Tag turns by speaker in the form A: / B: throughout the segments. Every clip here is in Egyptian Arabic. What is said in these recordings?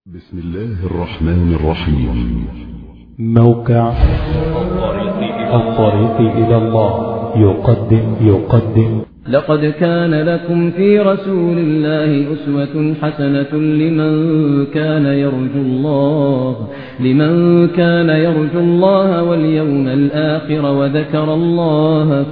A: بسم الله الرحمن الرحيم
B: موقع الطريق إلى الله يقدم يقدم
C: لقد كان لكم في رسول الله أسوة حسنة لمن كان يرجو الله لمن كان يرجو الله واليوم الآخر وذكر الله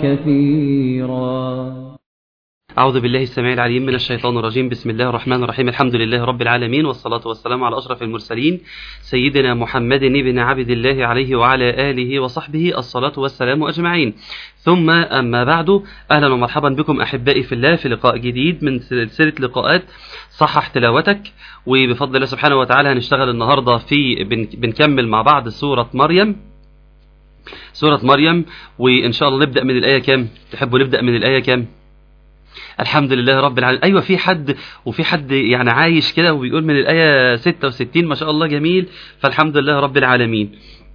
C: كثيرا
D: أعوذ بالله السميع العليم من الشيطان الرجيم بسم الله الرحمن الرحيم الحمد لله رب العالمين والصلاة والسلام على أشرف المرسلين سيدنا محمد بن عبد الله عليه وعلى آله وصحبه الصلاة والسلام أجمعين ثم أما بعد أهلا ومرحبا بكم أحبائي في الله في لقاء جديد من سلسلة لقاءات صحح تلاوتك وبفضل الله سبحانه وتعالى هنشتغل النهاردة في بن بنكمل مع بعض سورة مريم سورة مريم وإن شاء الله نبدأ من الآية كام تحبوا نبدأ من الآية كام الحمد لله رب العالمين ايوه في حد وفي حد يعني عايش كده وبيقول من الايه 66 ما شاء الله جميل فالحمد لله رب العالمين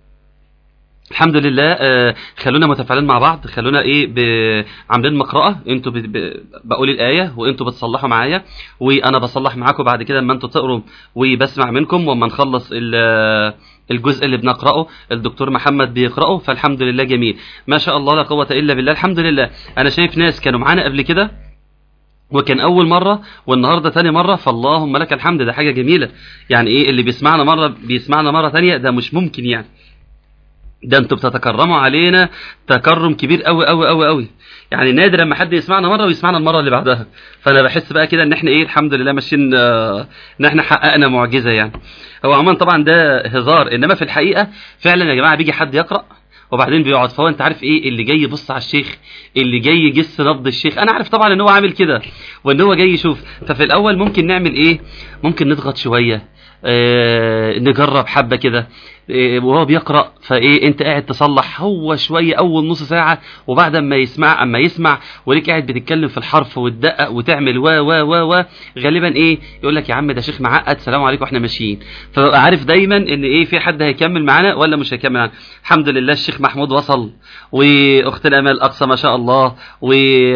D: الحمد لله آه خلونا متفاعلين مع بعض خلونا ايه ب- عاملين مقرأة انتوا ب- ب- بقول الآية وانتوا بتصلحوا معايا وانا بصلح معاكم بعد كده اما انتوا تقروا وبسمع منكم واما نخلص ال- الجزء اللي بنقرأه الدكتور محمد بيقرأه فالحمد لله جميل ما شاء الله لا قوة إلا بالله الحمد لله أنا شايف ناس كانوا معانا قبل كده وكان أول مرة والنهاردة تاني مرة فاللهم لك الحمد ده حاجة جميلة يعني إيه اللي بيسمعنا مرة بيسمعنا مرة تانية ده مش ممكن يعني ده انتوا بتتكرموا علينا تكرم كبير قوي قوي قوي قوي يعني نادر لما حد يسمعنا مره ويسمعنا المره اللي بعدها فانا بحس بقى كده ان احنا ايه الحمد لله ماشيين آه، ان احنا حققنا معجزه يعني هو عموما طبعا ده هزار انما في الحقيقه فعلا يا جماعه بيجي حد يقرا وبعدين بيقعد فهو انت عارف ايه اللي جاي يبص على الشيخ اللي جاي يجس نبض الشيخ انا عارف طبعا ان هو عامل كده وان هو جاي يشوف ففي الاول ممكن نعمل ايه ممكن نضغط شويه آه نجرب حبه كده آه، وهو بيقرا فايه انت قاعد تصلح هو شويه اول نص ساعه وبعد ما يسمع اما يسمع وليك قاعد بتتكلم في الحرف وتدقق وتعمل و و و و غالبا ايه يقول لك يا عم ده شيخ معقد سلام عليكم احنا ماشيين فببقى عارف دايما ان ايه في حد هيكمل معانا ولا مش هيكمل معانا الحمد لله الشيخ محمود وصل واختنا امال اقصى ما شاء الله و...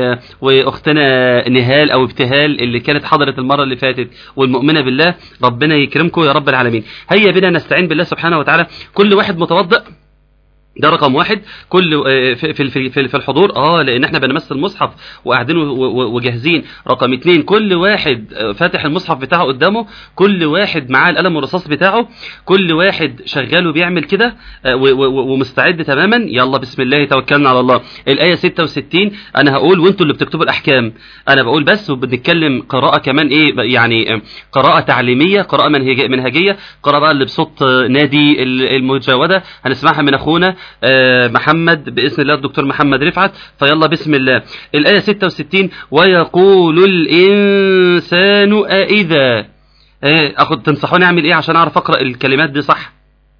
D: واختنا نهال او ابتهال اللي كانت حضرت المره اللي فاتت والمؤمنه بالله ربنا يكرمكم يا رب العالمين هيا بنا نستعين بالله سبحانه وتعالى كل واحد متوضئ ده رقم واحد كل آه، في في في في- في الحضور اه لان احنا بنمثل المصحف وقاعدين و- و- وجاهزين رقم اتنين كل واحد آه، فاتح المصحف بتاعه قدامه كل واحد معاه القلم والرصاص بتاعه كل واحد شغال وبيعمل كده آه، و- و- ومستعد تماما يلا بسم الله توكلنا على الله الايه 66 انا هقول وانتوا اللي بتكتبوا الاحكام انا بقول بس وبنتكلم قراءه كمان ايه يعني آه، قراءه تعليميه قراءه منهجيه منهجيه قراءه بقى اللي بصوت آه، نادي ال- المجاوده هنسمعها من اخونا آه، محمد باذن الله الدكتور محمد رفعت فيلا بسم الله الايه 66 ويقول الانسان أإذا آه، اخد تنصحوني اعمل ايه عشان اعرف اقرا الكلمات دي صح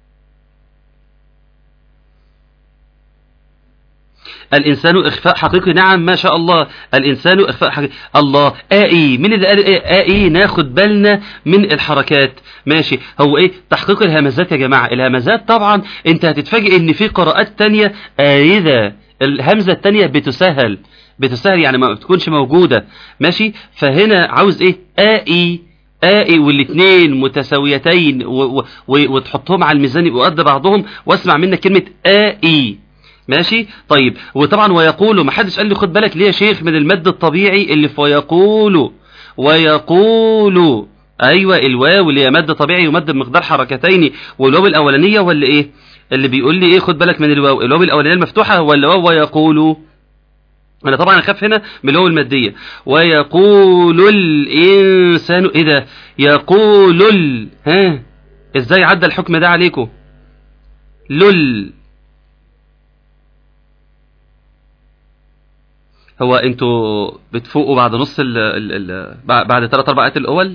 D: الإنسان إخفاء حقيقي نعم ما شاء الله الإنسان إخفاء حقيقي الله آئي من اللي قال إيه آئي ناخد بالنا من الحركات ماشي هو إيه تحقيق الهمزات يا جماعة الهمزات طبعا أنت هتتفاجئ إن في قراءات تانية آئذة الهمزة التانية بتسهل بتسهل يعني ما بتكونش موجودة ماشي فهنا عاوز إيه آئي آئي والاثنين متساويتين و و و وتحطهم على الميزان يبقوا قد بعضهم واسمع منك كلمة آئي ماشي طيب وطبعا ويقول ما حدش قال لي خد بالك ليه يا شيخ من المد الطبيعي اللي في ويقول ويقول ايوه الواو اللي هي مد طبيعي ومد بمقدار حركتين والواو الاولانيه ولا ايه اللي بيقول لي ايه خد بالك من الواو الواو الاولانيه المفتوحه ولا واو ويقول انا طبعا اخاف هنا من الواو الماديه ويقول الانسان ايه ده يقول ال ها ازاي عدى الحكم ده عليكم لل هو انتوا بتفوقوا بعد نص ال ال ال بعد ثلاث اربع ايات الاول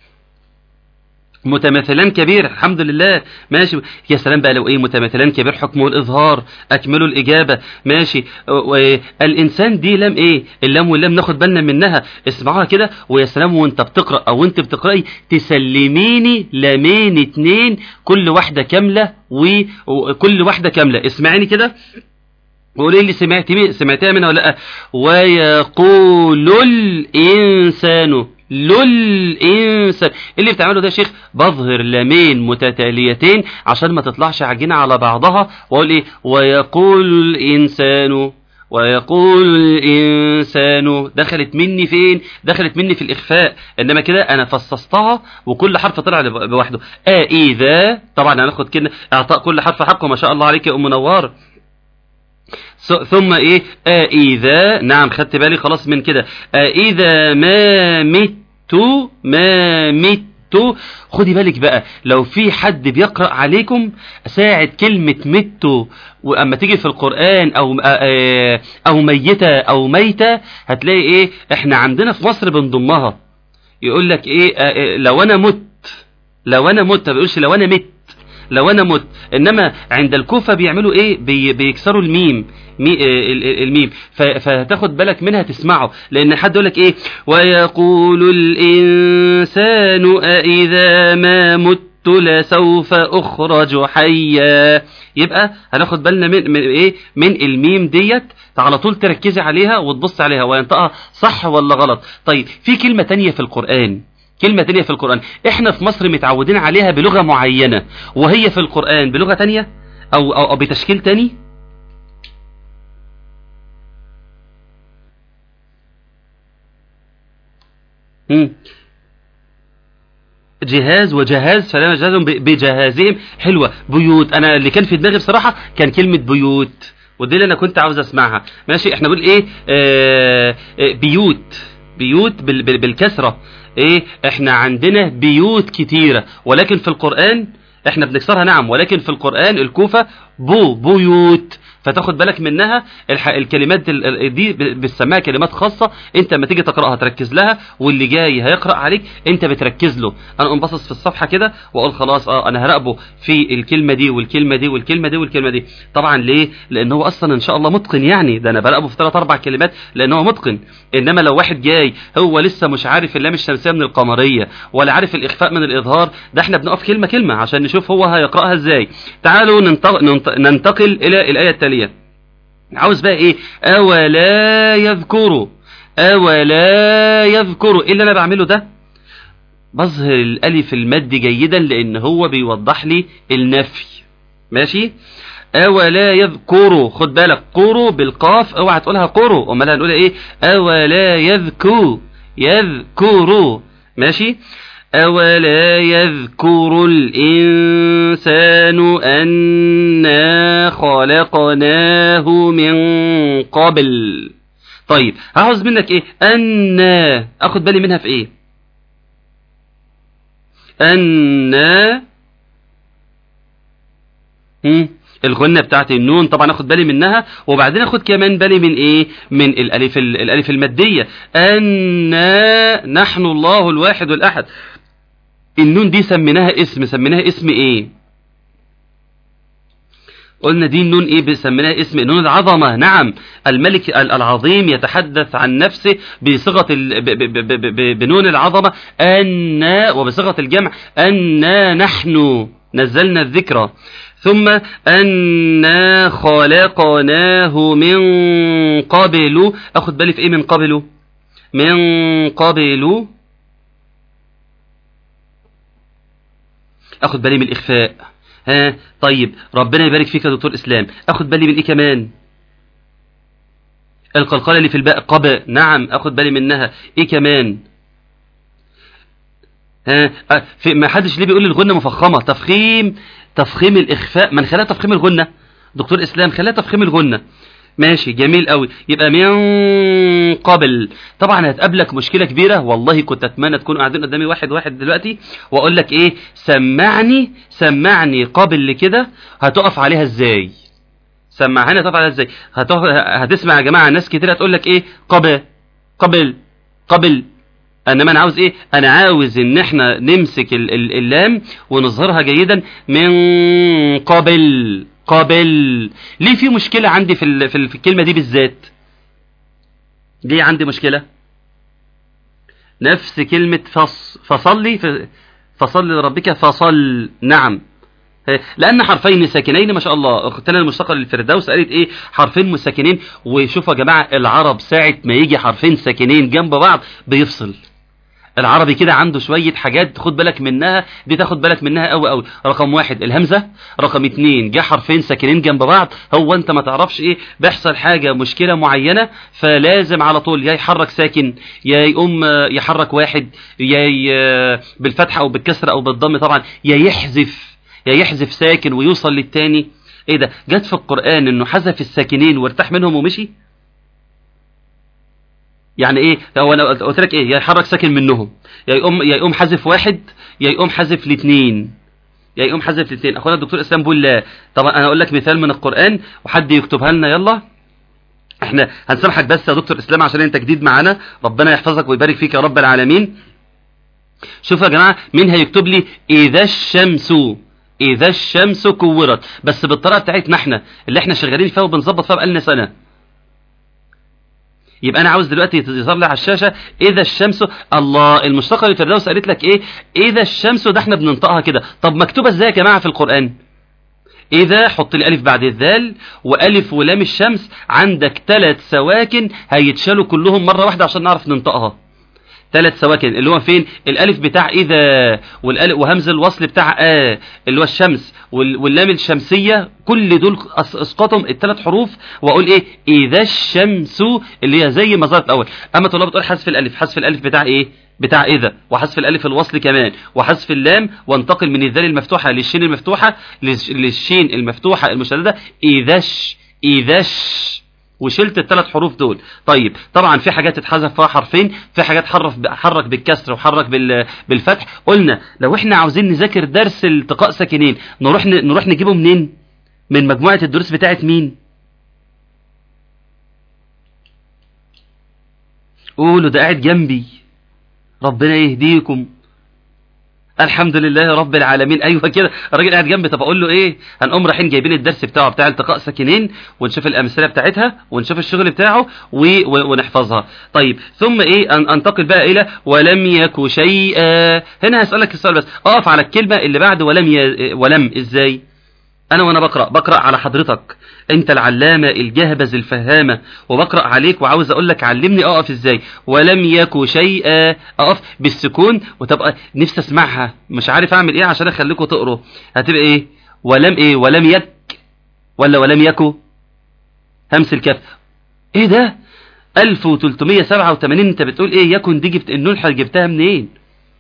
D: متماثلان كبير الحمد لله ماشي يا سلام بقى لو ايه متماثلان كبير حكمه الاظهار اكملوا الاجابه ماشي الانسان دي لام ايه اللام واللام ناخد بالنا منها اسمعوها كده ويا سلام وانت بتقرا او انت بتقراي تسلميني لامين اتنين كل واحده كامله وكل واحده كامله اسمعيني كده وقولي لي سمعتي مين سمعتها منها ولا لا ويقول الانسان الانسان اللي بتعمله ده يا شيخ بظهر لامين متتاليتين عشان ما تطلعش عجينه على بعضها واقول ايه ويقول الانسان ويقول الإنسان دخلت مني فين دخلت مني في الإخفاء إنما كده أنا فصصتها وكل حرف طلع لوحده آه إذا طبعا هناخد كده إعطاء كل حرف حقه ما شاء الله عليك يا أم نوار ث- ثم ايه آه اذا نعم خدت بالي خلاص من كده آه اذا ما مت ما مت خدي بالك بقى لو في حد بيقرأ عليكم ساعة كلمة مت واما تيجي في القرآن او آه، آه، او ميتة او ميتة هتلاقي ايه احنا عندنا في مصر بنضمها يقول لك ايه آه، آه، لو انا مت لو انا مت ما بيقولش لو انا مت لو انا مت انما عند الكوفة بيعملوا ايه بي بيكسروا الميم مي آه، ال- ال- الميم ف- فتاخد بالك منها تسمعه لان حد يقول لك ايه ويقول الانسان أإذا ما مت لسوف اخرج حيا يبقى هناخد بالنا من, من ايه من الميم ديت على طول تركزي عليها وتبص عليها وينطقها صح ولا غلط طيب في كلمة تانية في القرآن كلمة تانية في القرآن احنا في مصر متعودين عليها بلغة معينة وهي في القرآن بلغة تانية او, أو, أو بتشكيل تاني مم. جهاز وجهاز فلا جهازهم ب- بجهازهم حلوة بيوت انا اللي كان في دماغي بصراحة كان كلمة بيوت ودي اللي انا كنت عاوز اسمعها ماشي احنا بنقول ايه آه آه، بيوت بيوت بال بال بالكسرة ايه احنا عندنا بيوت كتيرة ولكن في القرآن احنا بنكسرها نعم ولكن في القرآن الكوفة بو بيوت فتاخد بالك منها الح... الكلمات ال- ال- دي ب- بتسميها كلمات خاصة انت لما تيجي تقرأها تركز لها واللي جاي هيقرأ عليك انت بتركز له انا انبصص في الصفحة كده واقول خلاص اه انا هراقبه في الكلمة دي والكلمة دي والكلمة دي والكلمة دي طبعا ليه لان هو اصلا ان شاء الله متقن يعني ده انا براقبه في ثلاث اربع كلمات لان هو متقن انما لو واحد جاي هو لسه مش عارف اللام الشمسية من القمرية ولا عارف الاخفاء من الاظهار ده احنا بنقف كلمة كلمة عشان نشوف هو هيقرأها ازاي تعالوا ننتق... ننت- ننتقل الى الآية التالية عاوز بقى ايه اولا يذكروا اولا يذكروا ايه اللي انا بعمله ده بظهر الالف المد جيدا لان هو بيوضح لي النفي ماشي اولا يذكروا خد بالك قروا بالقاف اوعى تقولها قروا امال هنقولها ايه اولا يذكروا يذكروا ماشي أولا يذكر الإنسان أنا خلقناه من قبل طيب هعوز منك إيه أنا أخد بالي منها في إيه أنا هم؟ الغنة بتاعت النون طبعا اخد بالي منها وبعدين اخد كمان بالي من ايه من الالف الالف المادية أنا نحن الله الواحد الاحد النون دي سميناها اسم سميناها اسم ايه قلنا دي النون ايه سميناها اسم نون العظمة نعم الملك ال- العظيم يتحدث عن نفسه بصيغة ال... ب... ب... ب... ب... ب... بنون العظمة أنا وبصيغة الجمع أنا نحن نزلنا الذكرى ثم أنا خلقناه من قبل أخد بالي في إيه من قبله من قبل اخد بالي من الاخفاء ها طيب ربنا يبارك فيك يا دكتور اسلام اخد بالي من ايه كمان القلقله اللي في الباء قب نعم اخد بالي منها ايه كمان ها آه، في ما حدش ليه بيقول لي الغنه مفخمه تفخيم تفخيم الاخفاء من خلال تفخيم الغنه دكتور اسلام خلال تفخيم الغنه ماشي جميل قوي يبقى من قبل طبعا هتقابلك مشكله كبيره والله كنت اتمنى تكونوا قاعدين قدامي واحد واحد دلوقتي واقول لك ايه سمعني سمعني قبل كده هتقف عليها ازاي سمعها هتقف عليها ازاي هتقف هتسمع يا جماعه ناس كتير هتقول لك ايه قبل قبل قبل انما انا عاوز ايه انا عاوز ان احنا نمسك ال- ال- اللام ونظهرها جيدا من قبل قبل ليه في مشكلة عندي في ال- في ال- في الكلمة دي بالذات ليه عندي مشكلة نفس كلمة فص فصلي ف- فصل لربك فصل نعم لأن حرفين ساكنين ما شاء الله أختنا المشتقة للفردوس قالت إيه حرفين مساكنين وشوفوا يا جماعة العرب ساعة ما يجي حرفين ساكنين جنب بعض بيفصل العربي كده عنده شوية حاجات تاخد بالك منها دي تاخد بالك منها قوي قوي رقم واحد الهمزة رقم اتنين جه حرفين ساكنين جنب بعض هو انت ما تعرفش ايه بيحصل حاجة مشكلة معينة فلازم على طول يا يحرك ساكن يا يقوم آه، يحرك واحد يا ي- بالفتحة او بالكسرة او بالضم طبعا يا يحذف يا يحذف ساكن ويوصل للتاني ايه ده جت في القرآن انه حذف الساكنين وارتاح منهم ومشي يعني ايه هو انا قلت قلت لك ايه يا يحرك ساكن منهم يا يقوم يا يقوم حذف واحد يا يقوم حذف الاثنين يا يقوم حذف الاثنين اخونا الدكتور اسلام بيقول لا طبعا انا اقول لك مثال من القران وحد يكتبها لنا يلا احنا هنسامحك بس يا دكتور اسلام عشان انت جديد معانا ربنا يحفظك ويبارك فيك يا رب العالمين شوفوا يا جماعه مين هيكتب لي اذا الشمس اذا الشمس كورت بس بالطريقه بتاعتنا احنا اللي احنا شغالين فيها وبنظبط فيها بقالنا سنه يبقى انا عاوز دلوقتي يظهر لي على الشاشه اذا الشمس الله المشتقه للفردوس قالت لك ايه اذا الشمس ده احنا بننطقها كده طب مكتوبه ازاي يا جماعه في القران إذا حط لي ألف بعد الذال وألف ولام الشمس عندك ثلاث سواكن هيتشالوا كلهم مرة واحدة عشان نعرف ننطقها ثلاث سواكن اللي هو فين الالف بتاع اذا والالف وهمز الوصل بتاع ا اللي هو الشمس وال- واللام الشمسيه كل دول أس- اسقطهم الثلاث حروف واقول ايه اذا الشمس اللي هي زي ما ظهرت الاول اما طلاب بتقول حذف الالف حذف الالف بتاع ايه بتاع اذا وحذف الالف الوصل كمان وحذف اللام وانتقل من الذال المفتوحه للشين المفتوحه للش- للشين المفتوحه المشدده اذاش اذاش وشلت الثلاث حروف دول طيب طبعا في حاجات تتحذف فيها حرفين في حاجات حرف حرك بالكسر وحرك بال- بالفتح قلنا لو احنا عاوزين نذاكر درس التقاء ساكنين نروح ن- نروح نجيبه منين من مجموعه الدروس بتاعت مين قولوا ده قاعد جنبي ربنا يهديكم الحمد لله رب العالمين ايوه كده الراجل قاعد جنبي طب اقول له ايه هنقوم رايحين جايبين الدرس بتاعه بتاع التقاء ساكنين ونشوف الامثله بتاعتها ونشوف الشغل بتاعه و... و... ونحفظها طيب ثم ايه أن انتقل بقى الى ولم يك شيئا هنا هسالك السؤال بس اقف على الكلمه اللي بعد ولم ي... ولم ازاي انا وانا بقرا بقرا على حضرتك انت العلامه الجهبذ الفهامه وبقرا عليك وعاوز اقول لك علمني اقف ازاي ولم يك شيئا اقف بالسكون وتبقى نفسي اسمعها مش عارف اعمل ايه عشان اخليكم تقروا هتبقى ايه ولم ايه ولم يك ولا ولم يكو همس الكاف ايه ده 1387 انت بتقول ايه يكن دي جبت النون جبتها منين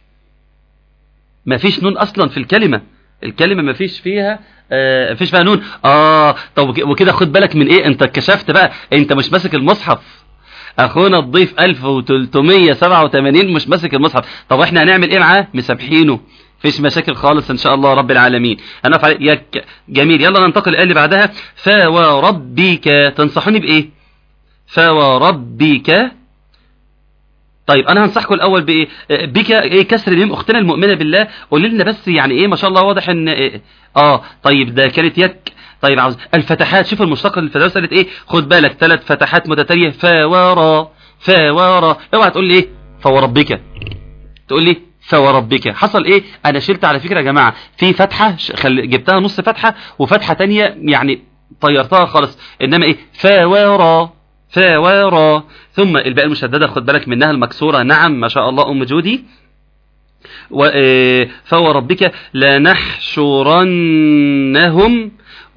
D: مفيش نون اصلا في الكلمه الكلمه مفيش فيها آه مفيش فيها نون اه طب وك- وكده خد بالك من ايه انت اتكشفت بقى انت مش ماسك المصحف اخونا الضيف 1387 مش ماسك المصحف طب احنا هنعمل ايه معاه مسامحينه مفيش مشاكل خالص ان شاء الله رب العالمين هنقف على يك جميل يلا ننتقل اللي بعدها فوربك تنصحوني بايه فوربك طيب انا هنصحكم الاول بايه آه، بك ايه كسر الميم اختنا المؤمنه بالله قولي لنا بس يعني ايه ما شاء الله واضح ان إيه اه طيب ده كانت يك طيب عاوز الفتحات شوف المشتقه الفردوس قالت ايه خد بالك ثلاث فتحات متتاليه فورا فورا اوعى تقول لي ايه فوربك تقول لي فوربك حصل ايه انا شلت على فكره يا جماعه في فتحه ش- خل... جبتها نص فتحه وفتحه تانية يعني طيرتها خالص انما ايه فورا فورا ثم الباء المشدده خد بالك منها المكسوره نعم ما شاء الله ام جودي و... إيه، فوربك لنحشرنهم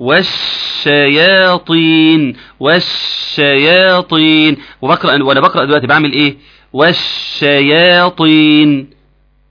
D: والشياطين والشياطين وبقرا وانا بقرا دلوقتي بعمل ايه والشياطين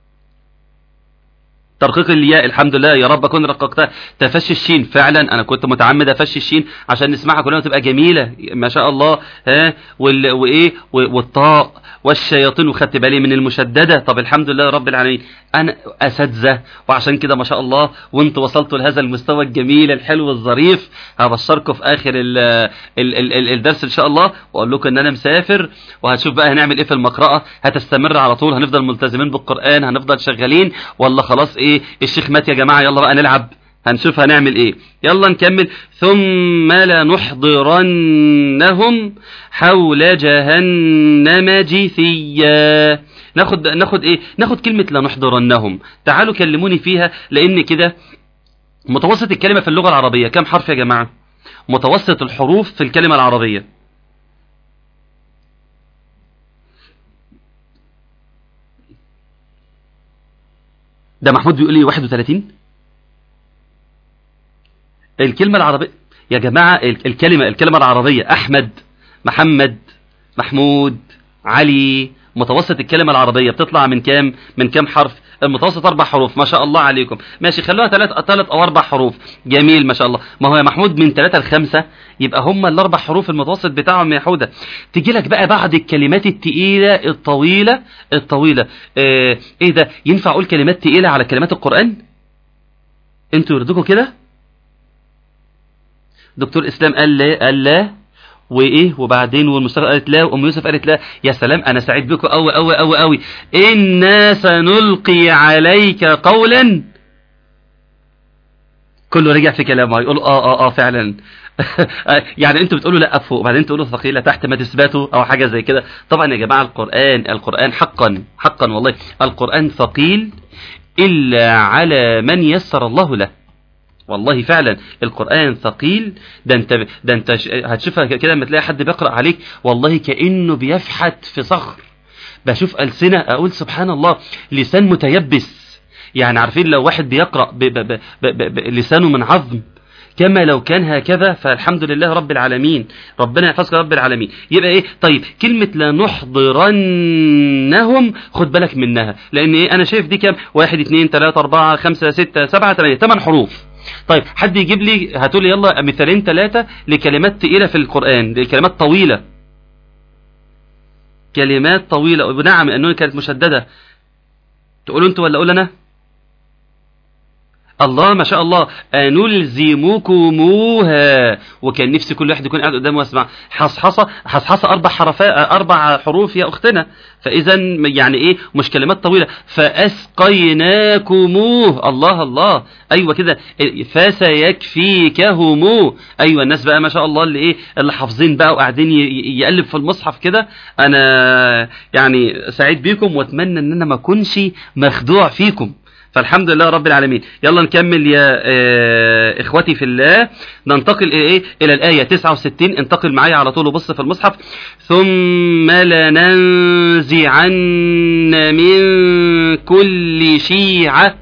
D: ترقيق الياء الحمد لله يا رب اكون رققتها تفشي الشين فعلا انا كنت متعمد افشي الشين عشان نسمعها كلنا تبقى جميله ما شاء الله ها وال... وايه و- والطاء والشياطين وخدت بالي من المشدده طب الحمد لله رب العالمين انا اساتذه وعشان كده ما شاء الله وانت وصلتوا لهذا المستوى الجميل الحلو الظريف هبشركم في اخر ال... ال... ال... ال... الدرس ان شاء الله واقول لكم ان انا مسافر وهتشوف بقى هنعمل ايه في المقرأة هتستمر على طول هنفضل ملتزمين بالقرآن هنفضل شغالين ولا خلاص ايه الشيخ مات يا جماعة يلا بقى نلعب هنشوف هنعمل ايه يلا نكمل ثم لنحضرنهم حول جهنم جثيا ناخد ناخد ايه ناخد كلمة لنحضرنهم تعالوا كلموني فيها لان كده متوسط الكلمة في اللغة العربية كم حرف يا جماعة متوسط الحروف في الكلمة العربية ده محمود بيقول لي 31 الكلمة العربية يا جماعة ال- الكلمة الكلمة العربية أحمد محمد محمود علي متوسط الكلمة العربية بتطلع من كام من كام حرف المتوسط أربع حروف ما شاء الله عليكم ماشي خلوها ثلاث ثلاث أو أربع حروف جميل ما شاء الله ما هو يا محمود من ثلاثة لخمسة يبقى هم الأربع حروف المتوسط بتاعهم يا حودة تيجي لك بقى بعد الكلمات التقيلة الطويلة الطويلة اه إيه ده ينفع أقول كلمات تقيلة على كلمات القرآن انتوا يرضيكم كده دكتور اسلام قال لا قال لا وايه وبعدين والمستشار قالت لا وام يوسف قالت لا يا سلام انا سعيد بكم قوي قوي قوي قوي انا سنلقي عليك قولا كله رجع في كلامه يقول اه اه اه فعلا يعني انتوا بتقولوا لا فوق وبعدين تقولوا ثقيله تحت ما تثبتوا او حاجه زي كده طبعا يا جماعه القران القران حقا حقا والله القران ثقيل الا على من يسر الله له والله فعلا القرآن ثقيل ده انت ده انت ش- هتشوفها كده لما تلاقي حد بيقرأ عليك والله كأنه بيفحت في صخر بشوف ألسنة أقول سبحان الله لسان متيبس يعني عارفين لو واحد بيقرأ ب ب ب ب ب ب لسانه من عظم كما لو كان هكذا فالحمد لله رب العالمين ربنا يحفظك يا رب العالمين يبقى ايه طيب كلمة لنحضرنهم خد بالك منها لان ايه انا شايف دي كام واحد اتنين تلاتة اربعة خمسة ستة سبعة تمانية تمن حروف طيب حد يجيب لي هاتوا لي يلا مثالين ثلاثة لكلمات تقيلة في القرآن لكلمات طويلة كلمات طويلة ونعم النون كانت مشددة تقولوا انتوا ولا اقول انا الله ما شاء الله أنلزمكموها وكان نفسي كل واحد يكون قاعد قدامه واسمع حصحصة حصحصة أربع حرفاء أربع حروف يا أختنا فإذا يعني إيه مش كلمات طويلة فأسقيناكموه الله الله أيوة كده فسيكفيكهم أيوة الناس بقى ما شاء الله اللي إيه اللي حافظين بقى وقاعدين ي- ي- يقلب في المصحف كده أنا يعني سعيد بيكم وأتمنى إن أنا ما أكونش مخدوع فيكم فالحمد لله رب العالمين يلا نكمل يا آه، اخوتي في الله ننتقل الى ايه الى الايه 69 انتقل معايا على طول وبص في المصحف ثم لننزعن من كل شيعه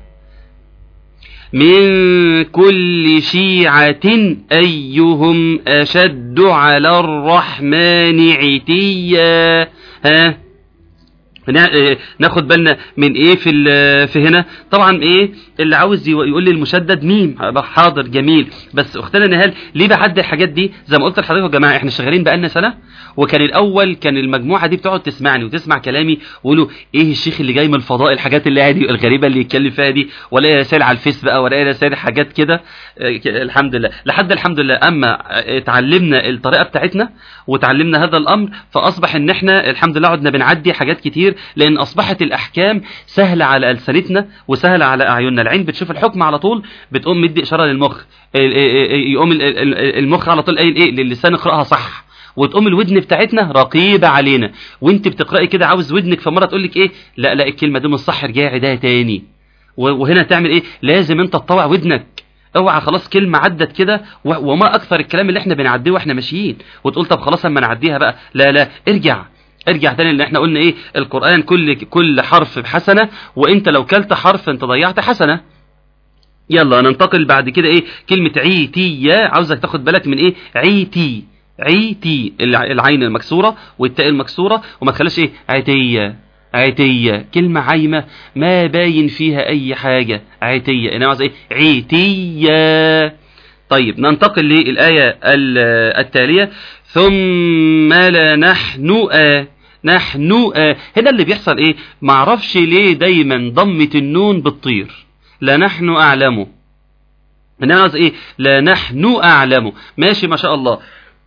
D: من كل شيعة أيهم أشد على الرحمن عتيا ها نا- آه، ناخد بالنا من ايه في ال- في هنا طبعا ايه اللي عاوز يو- يقول لي المشدد ميم هبقى حاضر جميل بس اختنا نهال ليه بعد الحاجات دي زي ما قلت لحضرتك يا جماعه احنا شغالين بقالنا سنه وكان الاول كان المجموعه دي بتقعد تسمعني وتسمع كلامي ويقولوا ايه الشيخ اللي جاي من الفضاء الحاجات اللي هادي الغريبه اللي يتكلم فيها دي ولا رسائل على الفيس بقى ولا رسائل حاجات كده آه، ك- الحمد لله لحد الحمد لله اما آه، اتعلمنا الطريقه بتاعتنا وتعلمنا هذا الامر فاصبح ان احنا الحمد لله عدنا بنعدي حاجات كتير لان اصبحت الاحكام سهله على السنتنا وسهله على اعيننا العين بتشوف الحكم على طول بتقوم مدي اشاره للمخ ال- ال- ال- يقوم ال- ال- ال- المخ على طول قايل ايه للسان اقراها صح وتقوم الودن بتاعتنا رقيبه علينا وانت بتقراي كده عاوز ودنك فمره تقول لك ايه لا لا الكلمه دي مش صح ارجعي عيدها تاني و- وهنا تعمل ايه لازم انت تطوع ودنك اوعى خلاص كلمة عدت كده و- وما اكثر الكلام اللي احنا بنعديه واحنا ماشيين وتقول طب خلاص اما نعديها بقى لا لا ارجع ارجع تاني اللي احنا قلنا ايه القرآن كل كل حرف بحسنة وانت لو كلت حرف انت ضيعت حسنة يلا ننتقل بعد كده ايه كلمة عيتية عاوزك تاخد بالك من ايه عيتي عيتي الع- العين المكسورة والتاء المكسورة وما تخليش ايه عيتية عيتية كلمة عايمة ما باين فيها أي حاجة عيتية إنما عاوز إيه عيتية طيب ننتقل للآية ال- التالية ثم لنحن آه نحن آه هنا اللي بيحصل إيه معرفش ليه دايما ضمة النون بتطير لا نحن أعلمه إنما عاوز إيه لا نحن أعلمه ماشي ما شاء الله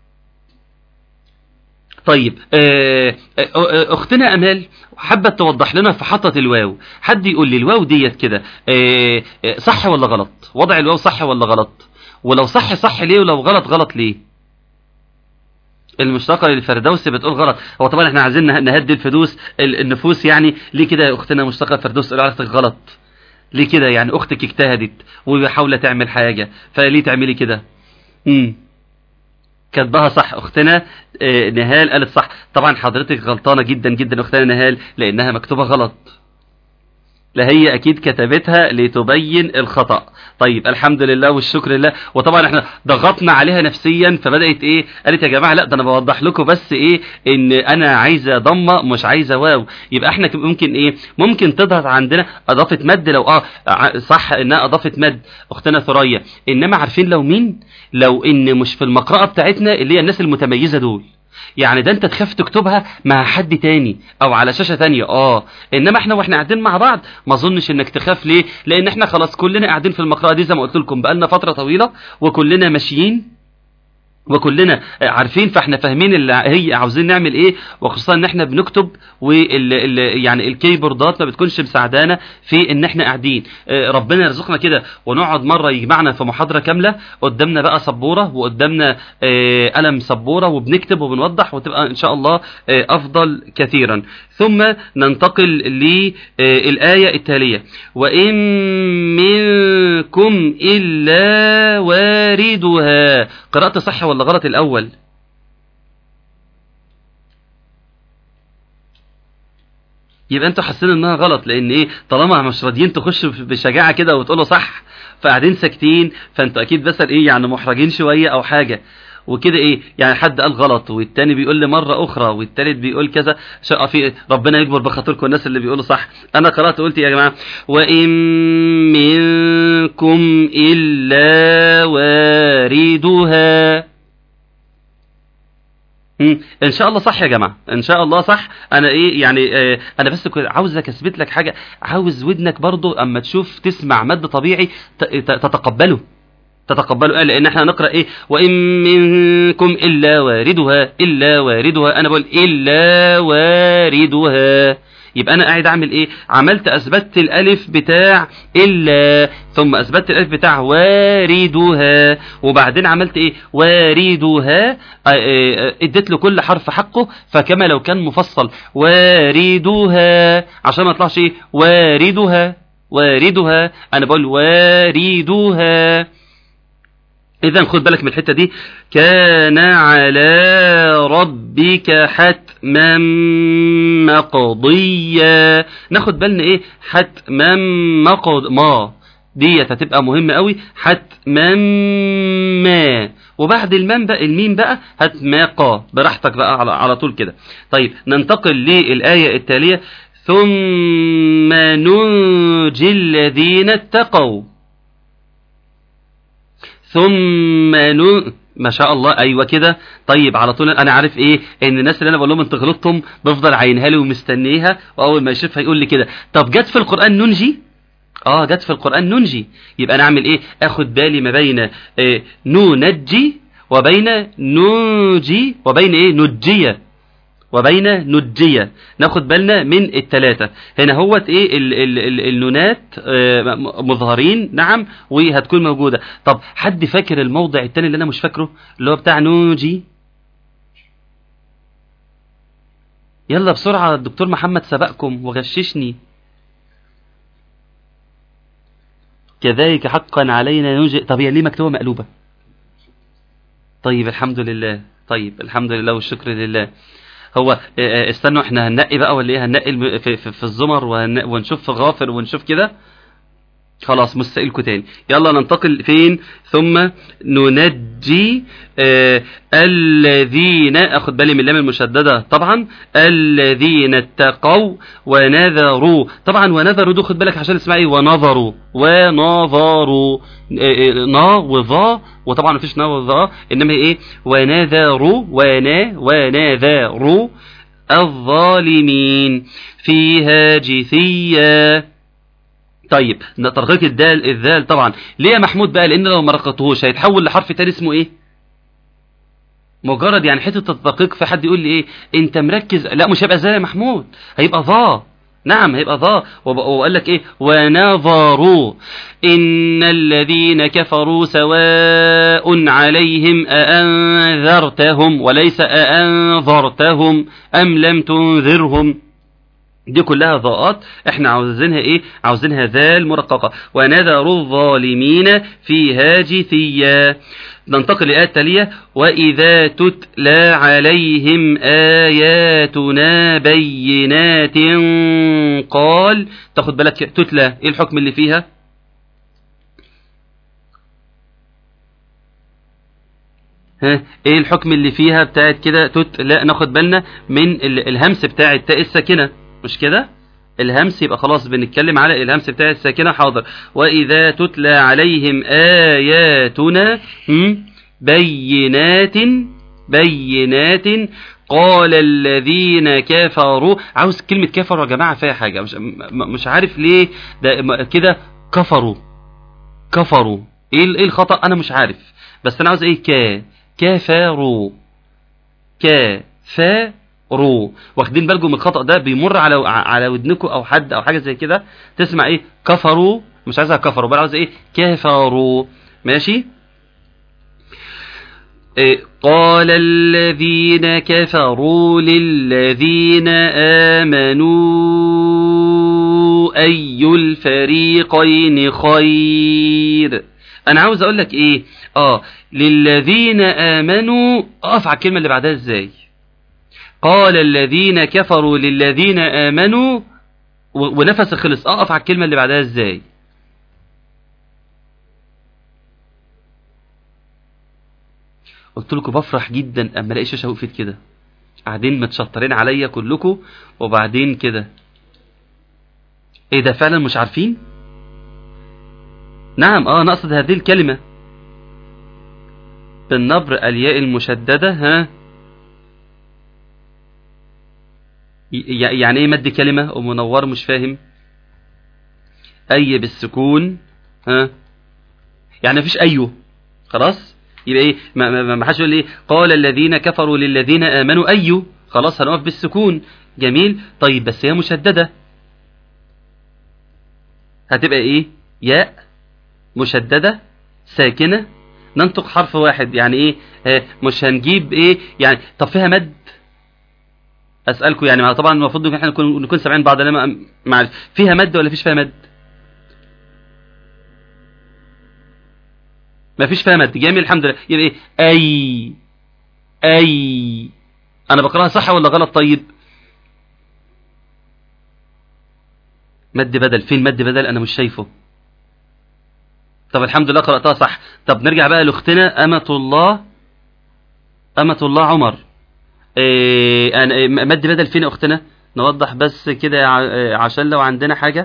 D: طيب آه، آه، آه، اختنا امال حابه توضح لنا في حطة الواو حد يقول لي الواو ديت كده آه، آه، صح ولا غلط وضع الواو صح ولا غلط ولو صح صح ليه ولو غلط غلط ليه المشتقة للفردوس بتقول غلط هو طبعا احنا عايزين نه- نهدي الفدوس ال- النفوس يعني ليه كده يا اختنا مشتقة الفردوس تقول على اختك غلط ليه كده يعني اختك اجتهدت وحاولة تعمل حاجة فليه تعملي كده امم كاتباها صح اختنا آه، نهال قالت صح طبعا حضرتك غلطانه جدا جدا اختنا نهال لانها مكتوبه غلط لا هي اكيد كتبتها لتبين الخطأ طيب الحمد لله والشكر لله وطبعا احنا ضغطنا عليها نفسيا فبدأت ايه قالت يا جماعة لا ده انا بوضح لكم بس ايه ان انا عايزة ضمة مش عايزة واو يبقى احنا ك- ممكن ايه ممكن تضغط عندنا اضافة مد لو اه ع- صح انها اضافة مد اختنا ثريا انما عارفين لو مين لو ان مش في المقرأة بتاعتنا اللي هي الناس المتميزة دول يعني ده انت تخاف تكتبها مع حد تاني او على شاشة تانية اه انما احنا واحنا قاعدين مع بعض ما اظنش انك تخاف ليه لان احنا خلاص كلنا قاعدين في المقرأة دي زي ما قلت لكم بقالنا فترة طويلة وكلنا ماشيين وكلنا عارفين فاحنا فاهمين اللي هي عاوزين نعمل ايه وخصوصا ان احنا بنكتب وال ال يعني الكيبوردات ما بتكونش مساعدانا في ان احنا قاعدين آه، ربنا يرزقنا كده ونقعد مره يجمعنا في محاضره كامله قدامنا بقى سبوره وقدامنا آه، قلم سبوره وبنكتب وبنوضح وتبقى ان شاء الله آه، افضل كثيرا ثم ننتقل للايه التاليه وان منكم الا واردها قرات صح ولا غلط الاول يبقى انتوا حاسين انها غلط لان ايه طالما مش راضيين تخشوا بشجاعه كده وتقولوا صح فقاعدين ساكتين فانتوا اكيد بس ايه يعني محرجين شويه او حاجه وكده ايه يعني حد قال غلط والتاني بيقول لي مره اخرى والتالت بيقول كذا شقة في ربنا يكبر بخاطركم الناس اللي بيقولوا صح انا قرات قلت يا جماعه وان منكم الا واردها مم. ان شاء الله صح يا جماعه ان شاء الله صح انا ايه يعني آه انا بس كنت عاوزك اثبت لك حاجه عاوز ودنك برضو اما تشوف تسمع مد طبيعي ت- ت- تتقبله تتقبلوا آه لان احنا نقرا ايه وان منكم الا واردها الا واردها انا بقول الا واردها يبقى انا قاعد اعمل ايه عملت اثبتت الالف بتاع الا ثم اثبتت الالف بتاع واردها وبعدين عملت ايه واردها آه، آه، اديت له كل حرف حقه فكما لو كان مفصل واردها عشان ما يطلعش ايه واردها واردها انا بقول واردها إذا خد بالك من الحتة دي كان على ربك حتما مقضيا ناخد بالنا إيه حتما مقض ما ديت هتبقى مهمة قوي حتما ما وبعد المام بقى الميم بقى هتماقا براحتك بقى على, على طول كده طيب ننتقل للآية التالية ثم ننجي الذين اتقوا ثم ن... ما شاء الله ايوه كده طيب على طول انا عارف ايه ان الناس اللي انا بقول لهم انت غلطتم بفضل عينها لي ومستنيها واول ما يشوفها يقول لي كده طب جت في القران ننجي اه جت في القران ننجي يبقى انا اعمل ايه اخد بالي ما بين إيه ننجي وبين ننجي وبين ايه نجيه وبين نجية ناخد بالنا من التلاتة هنا هوت ايه ال ال ال النونات آه، م- مظهرين نعم وهتكون موجودة طب حد فاكر الموضع التاني اللي انا مش فاكره اللي هو بتاع نوجي يلا بسرعة الدكتور محمد سبقكم وغششني كذلك حقا علينا ننجي طب هي ليه مكتوبة مقلوبة طيب الحمد لله طيب الحمد لله والشكر لله هو آه، آه، استنوا احنا هننقي بقى ولا ايه هننقي الم- في, في, في الزمر وهن- ونشوف في غافر ونشوف كده خلاص مستقلكوا تاني يلا ننتقل فين ثم ننجي آه الذين اخد بالي من اللام المشدده طبعا الذين اتقوا ونذروا طبعا ونذروا دول خد بالك عشان اسمها ايه ونظروا ونظروا آه، آه، نا وظا وطبعا مفيش نا وظا انما هي ايه ونذروا ونا ونذروا الظالمين فيها جثيا طيب ترقيق الدال الذال طبعا ليه يا محمود بقى لان لو ما رققتهوش هيتحول لحرف تاني اسمه ايه مجرد يعني حته التدقيق في حد يقول لي ايه انت مركز لا مش هيبقى زي يا محمود هيبقى ظا نعم هيبقى ظا وب- وقال لك ايه ونظروا ان الذين كفروا سواء عليهم أأنذرتهم وليس أأنذرتهم أم لم تنذرهم دي كلها ضاءات احنا عاوزينها ايه عاوزينها ذال مرققة ونذر الظالمين فيها جثيا ننتقل للآية التالية وإذا تتلى عليهم آياتنا بينات قال تاخد بالك تتلى ايه الحكم اللي فيها ها ايه الحكم اللي فيها بتاعت كده تت لا ناخد بالنا من ال- الهمس بتاع التاء الساكنه مش كده الهمس يبقى خلاص بنتكلم على الهمس بتاع الساكنه حاضر واذا تتلى عليهم اياتنا هم، بينات بينات قال الذين كفروا عاوز كلمة كفروا يا جماعة فيها حاجة مش, م- مش عارف ليه ده م- كده كفروا كفروا ايه ال- ايه الخطأ انا مش عارف بس انا عاوز ايه كا كفروا كفروا واخدين بالكم من الخطأ ده بيمر على على ودنكم او حد او حاجة زي كده تسمع ايه كفروا مش عايزها كفروا بل عاوز ايه كفروا ماشي إيه، قال الذين كفروا للذين آمنوا أي الفريقين خير أنا عاوز أقول لك إيه آه للذين آمنوا أقف على الكلمة اللي بعدها إزاي قال الذين كفروا للذين آمنوا و- ونفس خلص أقف على الكلمة اللي بعدها إزاي قلت لكم بفرح جدا اما الاقي شاشه وقفت كده قاعدين متشطرين عليا كلكم وبعدين كده ايه ده فعلا مش عارفين نعم اه نقصد هذه الكلمه بالنبر الياء المشدده ها ي- يعني ايه مد كلمه ومنور مش فاهم اي بالسكون ها يعني مفيش ايوه خلاص يبقى ايه ما, ما, ما حدش يقول ايه قال الذين كفروا للذين امنوا ايو خلاص هنقف بالسكون جميل طيب بس هي مشدده هتبقى ايه ياء مشدده ساكنه ننطق حرف واحد يعني ايه آه مش هنجيب ايه يعني طب فيها مد اسالكم يعني ما طبعا المفروض ان احنا نكون نكون سامعين بعض انا ما- معلش فيها مد ولا فيش فيها مد ما فيش فيها مد جميل الحمد لله يبقى ايه اي اي انا بقراها صح ولا غلط طيب مد بدل فين مد بدل انا مش شايفه طب الحمد لله قرأتها صح طب نرجع بقى لاختنا أمة الله أمة الله عمر إيه أنا إيه، مد بدل فين يا أختنا نوضح بس كده ع- إيه، عشان لو عندنا حاجة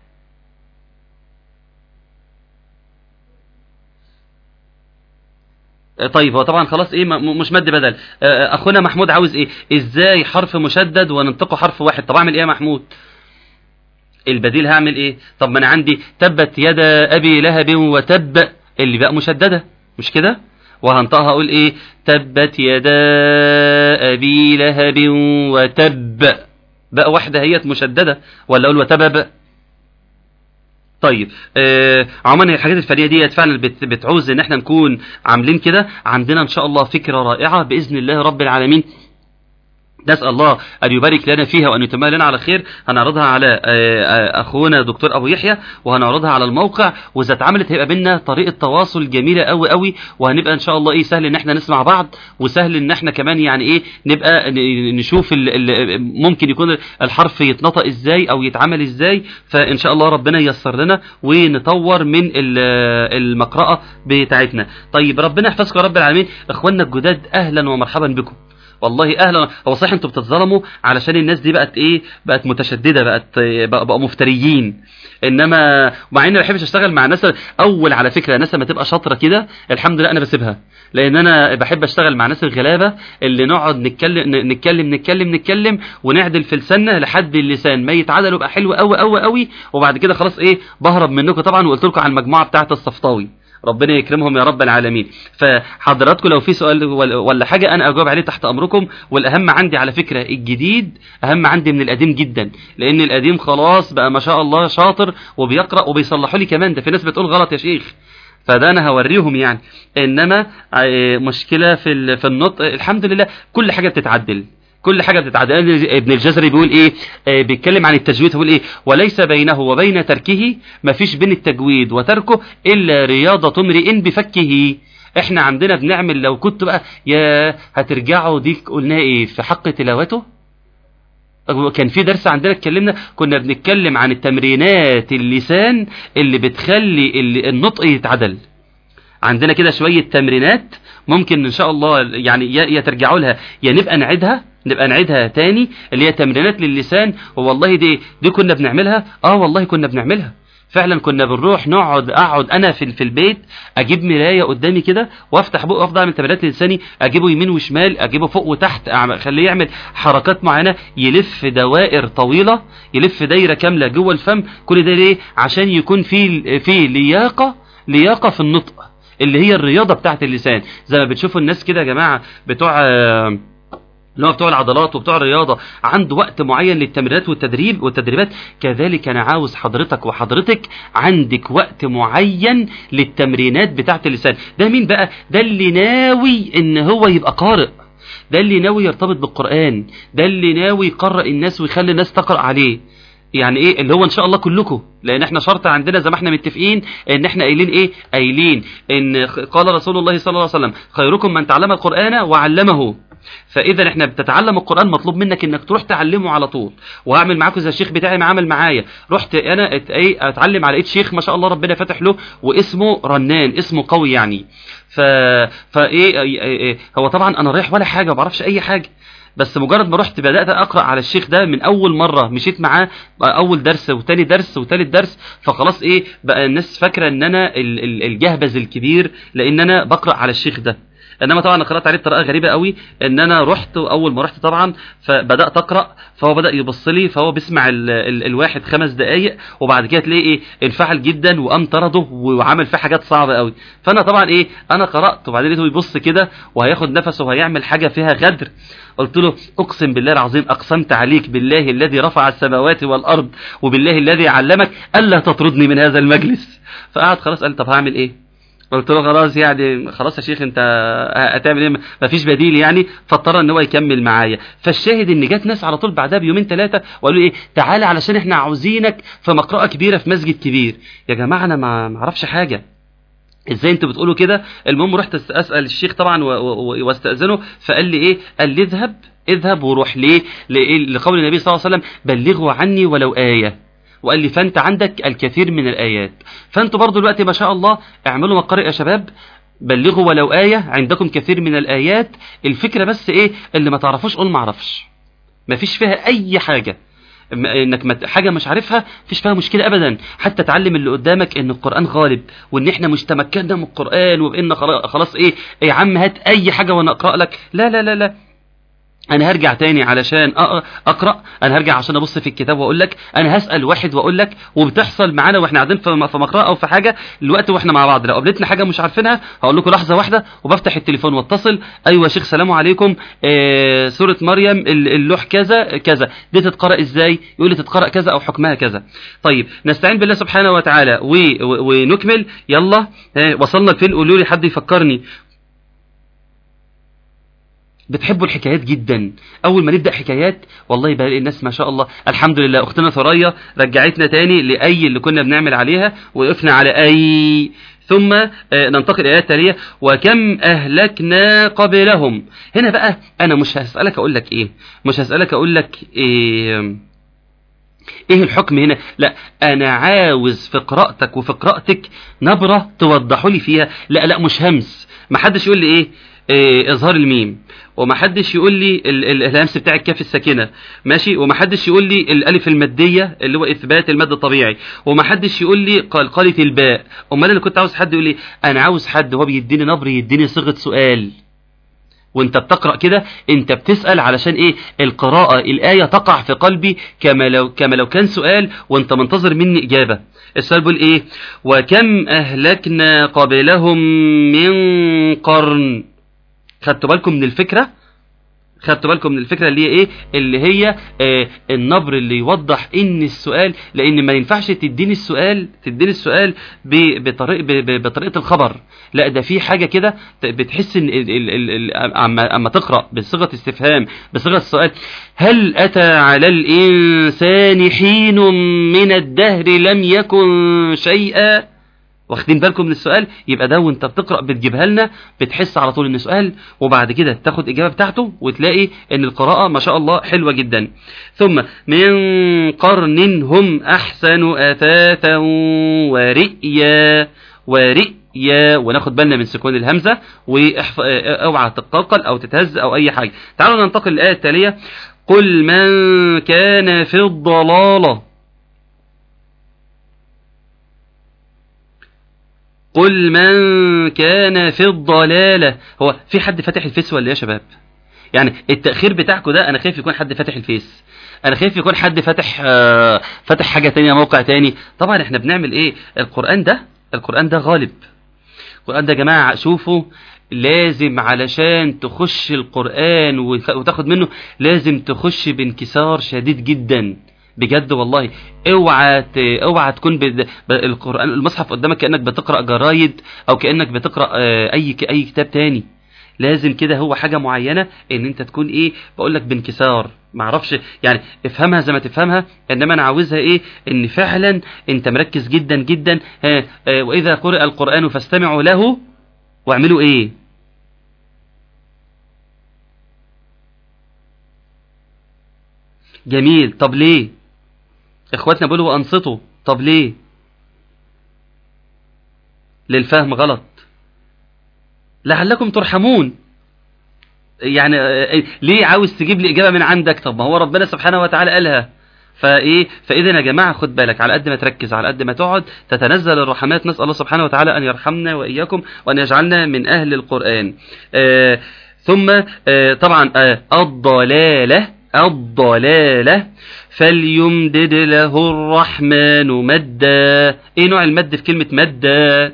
D: طيب هو طبعا خلاص ايه م- مش مد بدل آه، اخونا محمود عاوز ايه ازاي حرف مشدد وننطقه حرف واحد طب اعمل ايه يا محمود البديل هعمل ايه طب ما انا عندي تبت يدا ابي لهب وتب اللي بقى مشدده مش كده وهنطقها اقول ايه تبت يدا ابي لهب وتب بقى واحده هي مشدده ولا اقول وتبب طيب آه عموما الحاجات الفنيه ديت فعلا بت بتعوز ان احنا نكون عاملين كده عندنا ان شاء الله فكره رائعه باذن الله رب العالمين نسأل الله أن يبارك لنا فيها وأن يتمها لنا على خير هنعرضها على آه، آه، أخونا دكتور أبو يحيى وهنعرضها على الموقع وإذا اتعملت هيبقى بينا طريقة تواصل جميلة قوي قوي وهنبقى إن شاء الله إيه سهل إن إحنا نسمع بعض وسهل إن إحنا كمان يعني إيه نبقى ن- نشوف ال ال ممكن يكون الحرف يتنطق إزاي أو يتعمل إزاي فإن شاء الله ربنا ييسر لنا ونطور من ال- المقرأة بتاعتنا طيب ربنا يحفظكم يا رب العالمين إخواننا الجداد أهلا ومرحبا بكم والله اهلا هو صحيح انتوا بتتظلموا علشان الناس دي بقت ايه بقت متشدده بقت بقى- بقوا مفتريين انما مع اني ما بحبش اشتغل مع ناس اول على فكره ناس لما تبقى شاطره كده الحمد لله انا بسيبها لان انا بحب اشتغل مع ناس الغلابه اللي نقعد نتكلم ن- نتكلم نتكلم نتكلم ونعدل في لساننا لحد اللسان ما يتعدل ويبقى حلو قوي قوي قوي وبعد كده خلاص ايه بهرب منكم طبعا وقلت لكم على المجموعه بتاعه الصفطاوي ربنا يكرمهم يا رب العالمين فحضراتكم لو في سؤال ولا ولا حاجة أنا أجاوب عليه تحت أمركم والأهم عندي على فكرة الجديد أهم عندي من القديم جدا لأن القديم خلاص بقى ما شاء الله شاطر وبيقرأ وبيصلحوا لي كمان ده في ناس بتقول غلط يا شيخ فده انا هوريهم يعني انما آه، مشكله في ال- في النطق الحمد لله كل حاجه بتتعدل كل حاجه بتتعدل ابن الجزري بيقول ايه آه بيتكلم عن التجويد بيقول ايه وليس بينه وبين تركه ما فيش بين التجويد وتركه الا رياضه امرئ بفكه احنا عندنا بنعمل لو كنت بقى يا هترجعوا دي قلنا ايه في حق تلاوته كان في درس عندنا اتكلمنا كنا بنتكلم عن التمرينات اللسان اللي بتخلي اللي النطق يتعدل عندنا كده شوية تمرينات ممكن ان شاء الله يعني يا يا ترجعوا لها يا نبقى نعيدها نبقى نعيدها تاني اللي هي تمرينات للسان والله دي دي كنا بنعملها اه والله كنا بنعملها فعلا كنا بنروح نقعد اقعد انا في في البيت اجيب مرايه قدامي كده وافتح بقى افضل اعمل تمرينات لساني اجيبه يمين وشمال اجيبه فوق وتحت اخليه يعمل حركات معينه يلف دوائر طويله يلف دايره كامله جوه الفم كل ده ليه عشان يكون في في لياقه لياقه في النطق اللي هي الرياضه بتاعت اللسان زي ما بتشوفوا الناس كده يا جماعه بتوع آه اللي هو بتوع العضلات وبتوع الرياضة عنده وقت معين للتمرينات والتدريب والتدريبات كذلك أنا عاوز حضرتك وحضرتك عندك وقت معين للتمرينات بتاعة اللسان ده مين بقى ده اللي ناوي ان هو يبقى قارئ ده اللي ناوي يرتبط بالقرآن ده اللي ناوي يقرأ الناس ويخلي الناس تقرأ عليه يعني ايه اللي هو ان شاء الله كلكم لان احنا شرط عندنا زي ما احنا متفقين ان احنا قايلين ايه قايلين ان قال رسول الله صلى الله عليه وسلم خيركم من تعلم القرآن وعلمه فاذا احنا بتتعلم القران مطلوب منك انك تروح تعلمه على طول وهعمل معاكم زي الشيخ بتاعي ما عمل معايا رحت انا ات ايه اتعلم على ايد شيخ ما شاء الله ربنا فتح له واسمه رنان اسمه قوي يعني ف فايه ايه ايه هو طبعا انا رايح ولا حاجه ما بعرفش اي حاجه بس مجرد ما رحت بدات اقرا على الشيخ ده من اول مره مشيت معاه اول درس وتاني درس وتالت درس فخلاص ايه بقى الناس فاكره ان انا الجهبذ الكبير لان انا بقرا على الشيخ ده انما طبعا انا قرات عليه بطريقه غريبه قوي ان انا رحت اول ما رحت طبعا فبدات اقرا فهو بدا يبص لي فهو بيسمع ال ال الواحد خمس دقائق وبعد كده تلاقي ايه انفعل جدا وقام طرده وعمل فيه حاجات صعبه قوي فانا طبعا ايه انا قرات وبعدين لقيته يبص كده وهياخد نفسه وهيعمل حاجه فيها غدر قلت له اقسم بالله العظيم اقسمت عليك بالله الذي رفع السماوات والارض وبالله الذي علمك الا تطردني من هذا المجلس فقعد خلاص قال طب هعمل ايه قلت له خلاص يعني خلاص يا شيخ انت هتعمل ايه مفيش بديل يعني فاضطر ان هو يكمل معايا فالشاهد ان جت ناس على طول بعدها بيومين ثلاثه وقالوا ايه تعالى علشان احنا عاوزينك في مقرأة كبيره في مسجد كبير يا جماعه انا ما اعرفش حاجه ازاي انتوا بتقولوا كده المهم رحت اسال الشيخ طبعا واستاذنه فقال لي ايه قال لي اذهب اذهب وروح ليه لقول النبي صلى الله عليه وسلم بلغوا عني ولو ايه وقال لي فانت عندك الكثير من الايات فانتوا برضو دلوقتي ما شاء الله اعملوا مقارئ يا شباب بلغوا ولو آية عندكم كثير من الآيات الفكرة بس إيه اللي ما تعرفوش قول ما اعرفش ما فيش فيها أي حاجة انك مت... حاجه مش عارفها مفيش فيها مشكله ابدا حتى تعلم اللي قدامك ان القران غالب وان احنا مش تمكنا من القران وبان خلاص ايه يا عم هات اي حاجه وانا اقرا لك لا لا لا لا انا هرجع تاني علشان اقرا انا هرجع عشان ابص في الكتاب واقول لك انا هسال واحد واقول لك وبتحصل معانا واحنا قاعدين في مقرأة او في حاجه الوقت واحنا مع بعض لو قابلتنا حاجه مش عارفينها هقول لكم لحظه واحده وبفتح التليفون واتصل ايوه يا شيخ سلام عليكم آه سوره مريم اللوح كذا كذا دي تتقرا ازاي يقول لي تتقرا كذا او حكمها كذا طيب نستعين بالله سبحانه وتعالى ونكمل يلا آه وصلنا لفين قولوا لي حد يفكرني بتحبوا الحكايات جدا اول ما نبدا حكايات والله بلاقي الناس ما شاء الله الحمد لله اختنا ثريا رجعتنا تاني لاي اللي كنا بنعمل عليها وقفنا على اي ثم ننتقل الى الايه التاليه وكم اهلكنا قبلهم هنا بقى انا مش هسالك اقول لك ايه مش هسالك اقول لك ايه ايه الحكم هنا لا انا عاوز في قراءتك وفي قراءتك نبره توضحوا لي فيها لا لا مش همس ما حدش يقول لي ايه إيه اظهار الميم ومحدش يقول لي الهمس بتاع الكاف الساكنه ماشي ومحدش يقول لي الالف الماديه اللي هو اثبات المد الطبيعي ومحدش يقول لي قلقله الباء امال انا كنت عاوز حد يقول لي انا عاوز حد هو بيديني نبر يديني صيغه سؤال وانت بتقرا كده انت بتسال علشان ايه القراءه الايه تقع في قلبي كما لو كما لو كان سؤال وانت منتظر مني اجابه السؤال بيقول ايه وكم اهلكنا قبلهم من قرن خدتوا بالكم من الفكرة خدتوا بالكم من الفكره اللي هي ايه اللي هي آه النبر اللي يوضح ان السؤال لان ما ينفعش تديني السؤال تديني السؤال ب- بطريق ب- ب- بطريقه الخبر لا ده في حاجه كده ت- بتحس ان ال- ال- ال- ال- اما اما تقرا بصيغه استفهام بصيغه السؤال هل اتى على الانسان حين من الدهر لم يكن شيئا واخدين بالكم من السؤال يبقى ده وانت بتقرا بتجيبها لنا بتحس على طول ان سؤال وبعد كده تاخد اجابه بتاعته وتلاقي ان القراءه ما شاء الله حلوه جدا ثم من قرن هم احسن اثاثا ورئيا ورئيا وناخد بالنا من سكون الهمزه واوعى تتقلقل او تتهز او اي حاجه تعالوا ننتقل للايه التاليه قل من كان في الضلاله قل من كان في الضلالة هو في حد فاتح الفيس ولا إيه يا شباب يعني التأخير بتاعكم ده أنا خايف يكون حد فاتح الفيس أنا خايف يكون حد فاتح آه، فاتح حاجة تانية موقع تاني طبعا احنا بنعمل ايه القرآن ده القرآن ده غالب القرآن ده يا جماعة شوفوا لازم علشان تخش القرآن وت- وتاخد منه لازم تخش بانكسار شديد جدا بجد والله اوعى ت... اوعى تكون ب... ب... القرآن المصحف قدامك كأنك بتقرأ جرايد او كأنك بتقرأ آه، اي ك... اي كتاب تاني لازم كده هو حاجة معينة ان انت تكون ايه بقول لك بانكسار معرفش يعني افهمها زي ما تفهمها انما انا عاوزها ايه ان فعلا انت مركز جدا جدا ها آه، واذا قرئ القرآن فاستمعوا له واعملوا ايه جميل طب ليه اخواتنا بيقولوا وانصتوا طب ليه للفهم غلط لعلكم ترحمون يعني آه، ليه عاوز تجيب لي اجابه من عندك طب ما هو ربنا سبحانه وتعالى قالها فايه فاذا يا جماعه خد بالك على قد ما تركز على قد ما تقعد تتنزل الرحمات نسال الله سبحانه وتعالى ان يرحمنا واياكم وان يجعلنا من اهل القران آه ثم آه طبعا آه الضلاله الضلاله فليمدد له الرحمن مدا ايه نوع المد في كلمه مدا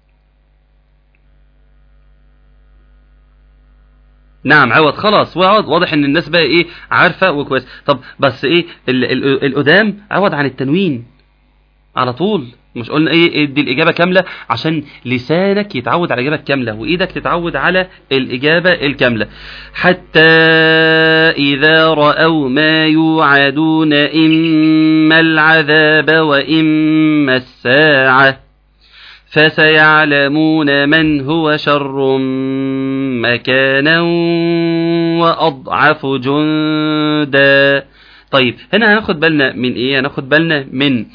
D: نعم عوض خلاص وعوض واضح ان الناس بقى ايه عارفه وكويس طب بس ايه ال- ال- القدام عوض عن التنوين على طول مش قلنا ايه إيه دي الاجابه كامله عشان لسانك يتعود على الاجابه الكامله وايدك تتعود على الاجابه الكامله حتى اذا راوا ما يوعدون اما العذاب واما الساعه فسيعلمون من هو شر مكانا وأضعف جندا طيب هنا هناخد بالنا من ايه هناخد بالنا من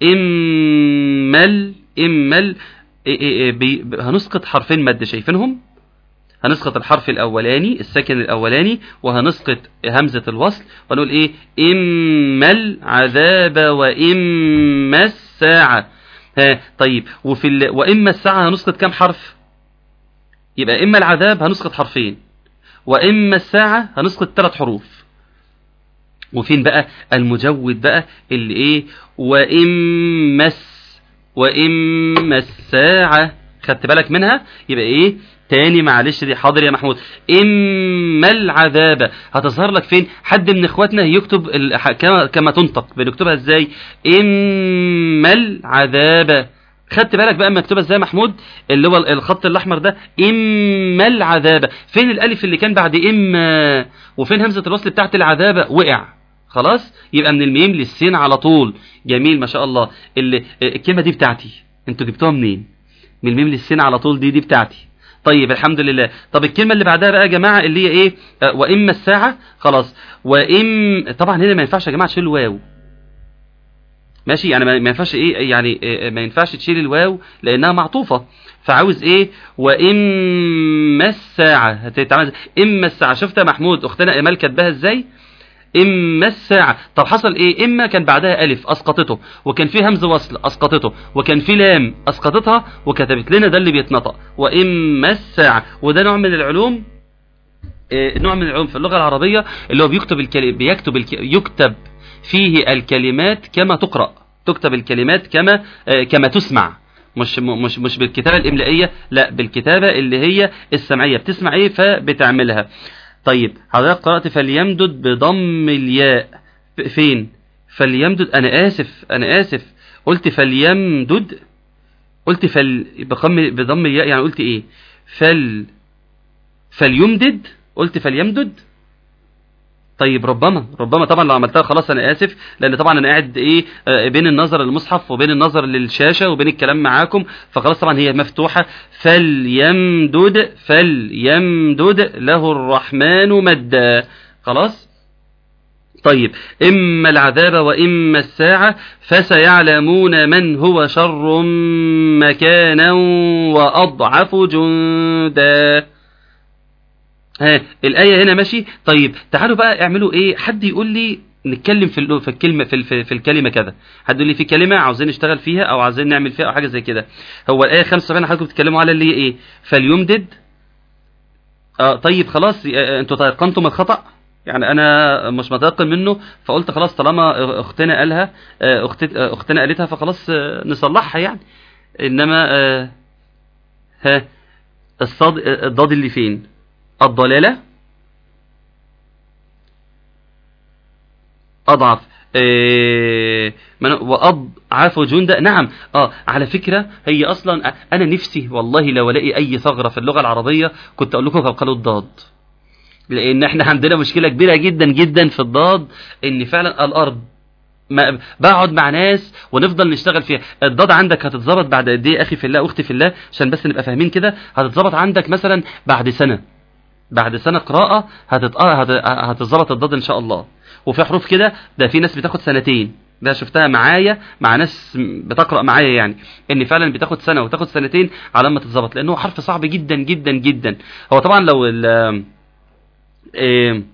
D: امل امل إيه إيه إيه بي هنسقط حرفين مد شايفينهم هنسقط الحرف الاولاني الساكن الاولاني وهنسقط همزه الوصل ونقول ايه اما العذاب واما الساعه ها طيب وفي ال... واما الساعه هنسقط كام حرف يبقى اما العذاب هنسقط حرفين واما الساعه هنسقط ثلاث حروف وفين بقى المجود بقى اللي ايه واما الس واما الساعه خدت بالك منها يبقى ايه تاني معلش دي حاضر يا محمود اما العذاب هتظهر لك فين حد من اخواتنا يكتب ال... ح- كما كما تنطق بنكتبها ازاي اما العذاب خدت بالك بقى مكتوبه ازاي يا محمود اللي هو الخط الاحمر ده اما العذاب فين الالف اللي كان بعد اما وفين همزه الوصل بتاعت العذاب وقع خلاص يبقى من الميم للسين على طول جميل ما شاء الله اللي الكلمه دي بتاعتي انتوا جبتوها منين من الميم للسين على طول دي دي بتاعتي طيب الحمد لله طب الكلمه اللي بعدها بقى يا جماعه اللي هي ايه آه، واما الساعه خلاص وام طبعا هنا ما ينفعش يا جماعه تشيل الواو ماشي يعني ما ما ينفعش ايه يعني آه، ما ينفعش تشيل الواو لانها معطوفه فعاوز ايه واما الساعه هتتعمل إزاي؟ اما الساعه شفت يا محمود اختنا امال كاتباها ازاي اما الساعه طب حصل ايه اما كان بعدها الف اسقطته وكان في همز وصل اسقطته وكان في لام اسقطتها وكتبت لنا ده اللي بيتنطق واما الساعه وده نوع من العلوم آه، نوع من العلوم في اللغه العربيه اللي هو بيكتب الكلمة بيكتب الك... يكتب فيه الكلمات كما تقرا تكتب الكلمات كما آه، كما تسمع مش م- مش مش بالكتابه الاملائيه لا بالكتابه اللي هي السمعيه بتسمع ايه فبتعملها طيب حضرتك قرأت فليمدد بضم الياء ف- فين فليمدد انا اسف انا اسف قلت فليمدد قلت فل بضم بضم الياء يعني قلت ايه فل فليمدد قلت فليمدد طيب ربما ربما طبعا لو عملتها خلاص انا اسف لان طبعا انا قاعد ايه آه، بين النظر للمصحف وبين النظر للشاشه وبين الكلام معاكم فخلاص طبعا هي مفتوحه فليمدد فليمدد له الرحمن مدا خلاص طيب إما العذاب وإما الساعة فسيعلمون من هو شر مكانا وأضعف جندا ها الآية هنا ماشي طيب تعالوا بقى اعملوا إيه حد يقول لي نتكلم في ال- في الكلمة في, ال- في, في الكلمة كذا حد يقول لي في كلمة عاوزين نشتغل فيها أو عاوزين نعمل فيها أو حاجة زي كده هو الآية 75 حضراتكم بتتكلموا على اللي هي إيه فليمدد اه طيب خلاص آه، انتوا تيقنتم الخطأ يعني انا مش متيقن منه فقلت خلاص طالما اختنا قالها آه، اخت آه، اختنا قالتها فخلاص آه، نصلحها يعني انما آه، ها الصاد آه، الضاد اللي فين الضلالة اضعف إيه من واضعف جندا نعم اه على فكره هي اصلا انا نفسي والله لو الاقي اي ثغره في اللغه العربيه كنت اقول لكم قالوا الضاد لان احنا عندنا مشكله كبيره جدا جدا في الضاد ان فعلا الارض ما بقعد مع ناس ونفضل نشتغل فيها الضاد عندك هتتظبط بعد قد ايه اخي في الله اختي في الله عشان بس نبقى فاهمين كده هتتظبط عندك مثلا بعد سنه بعد سنه قراءه هتت- هت- هتتظبط الضاد ان شاء الله وفي حروف كده ده في ناس بتاخد سنتين ده شفتها معايا مع ناس بتقرا معايا يعني ان فعلا بتاخد سنه وتاخد سنتين على ما تتظبط لانه حرف صعب جدا جدا جدا هو طبعا لو ال إيه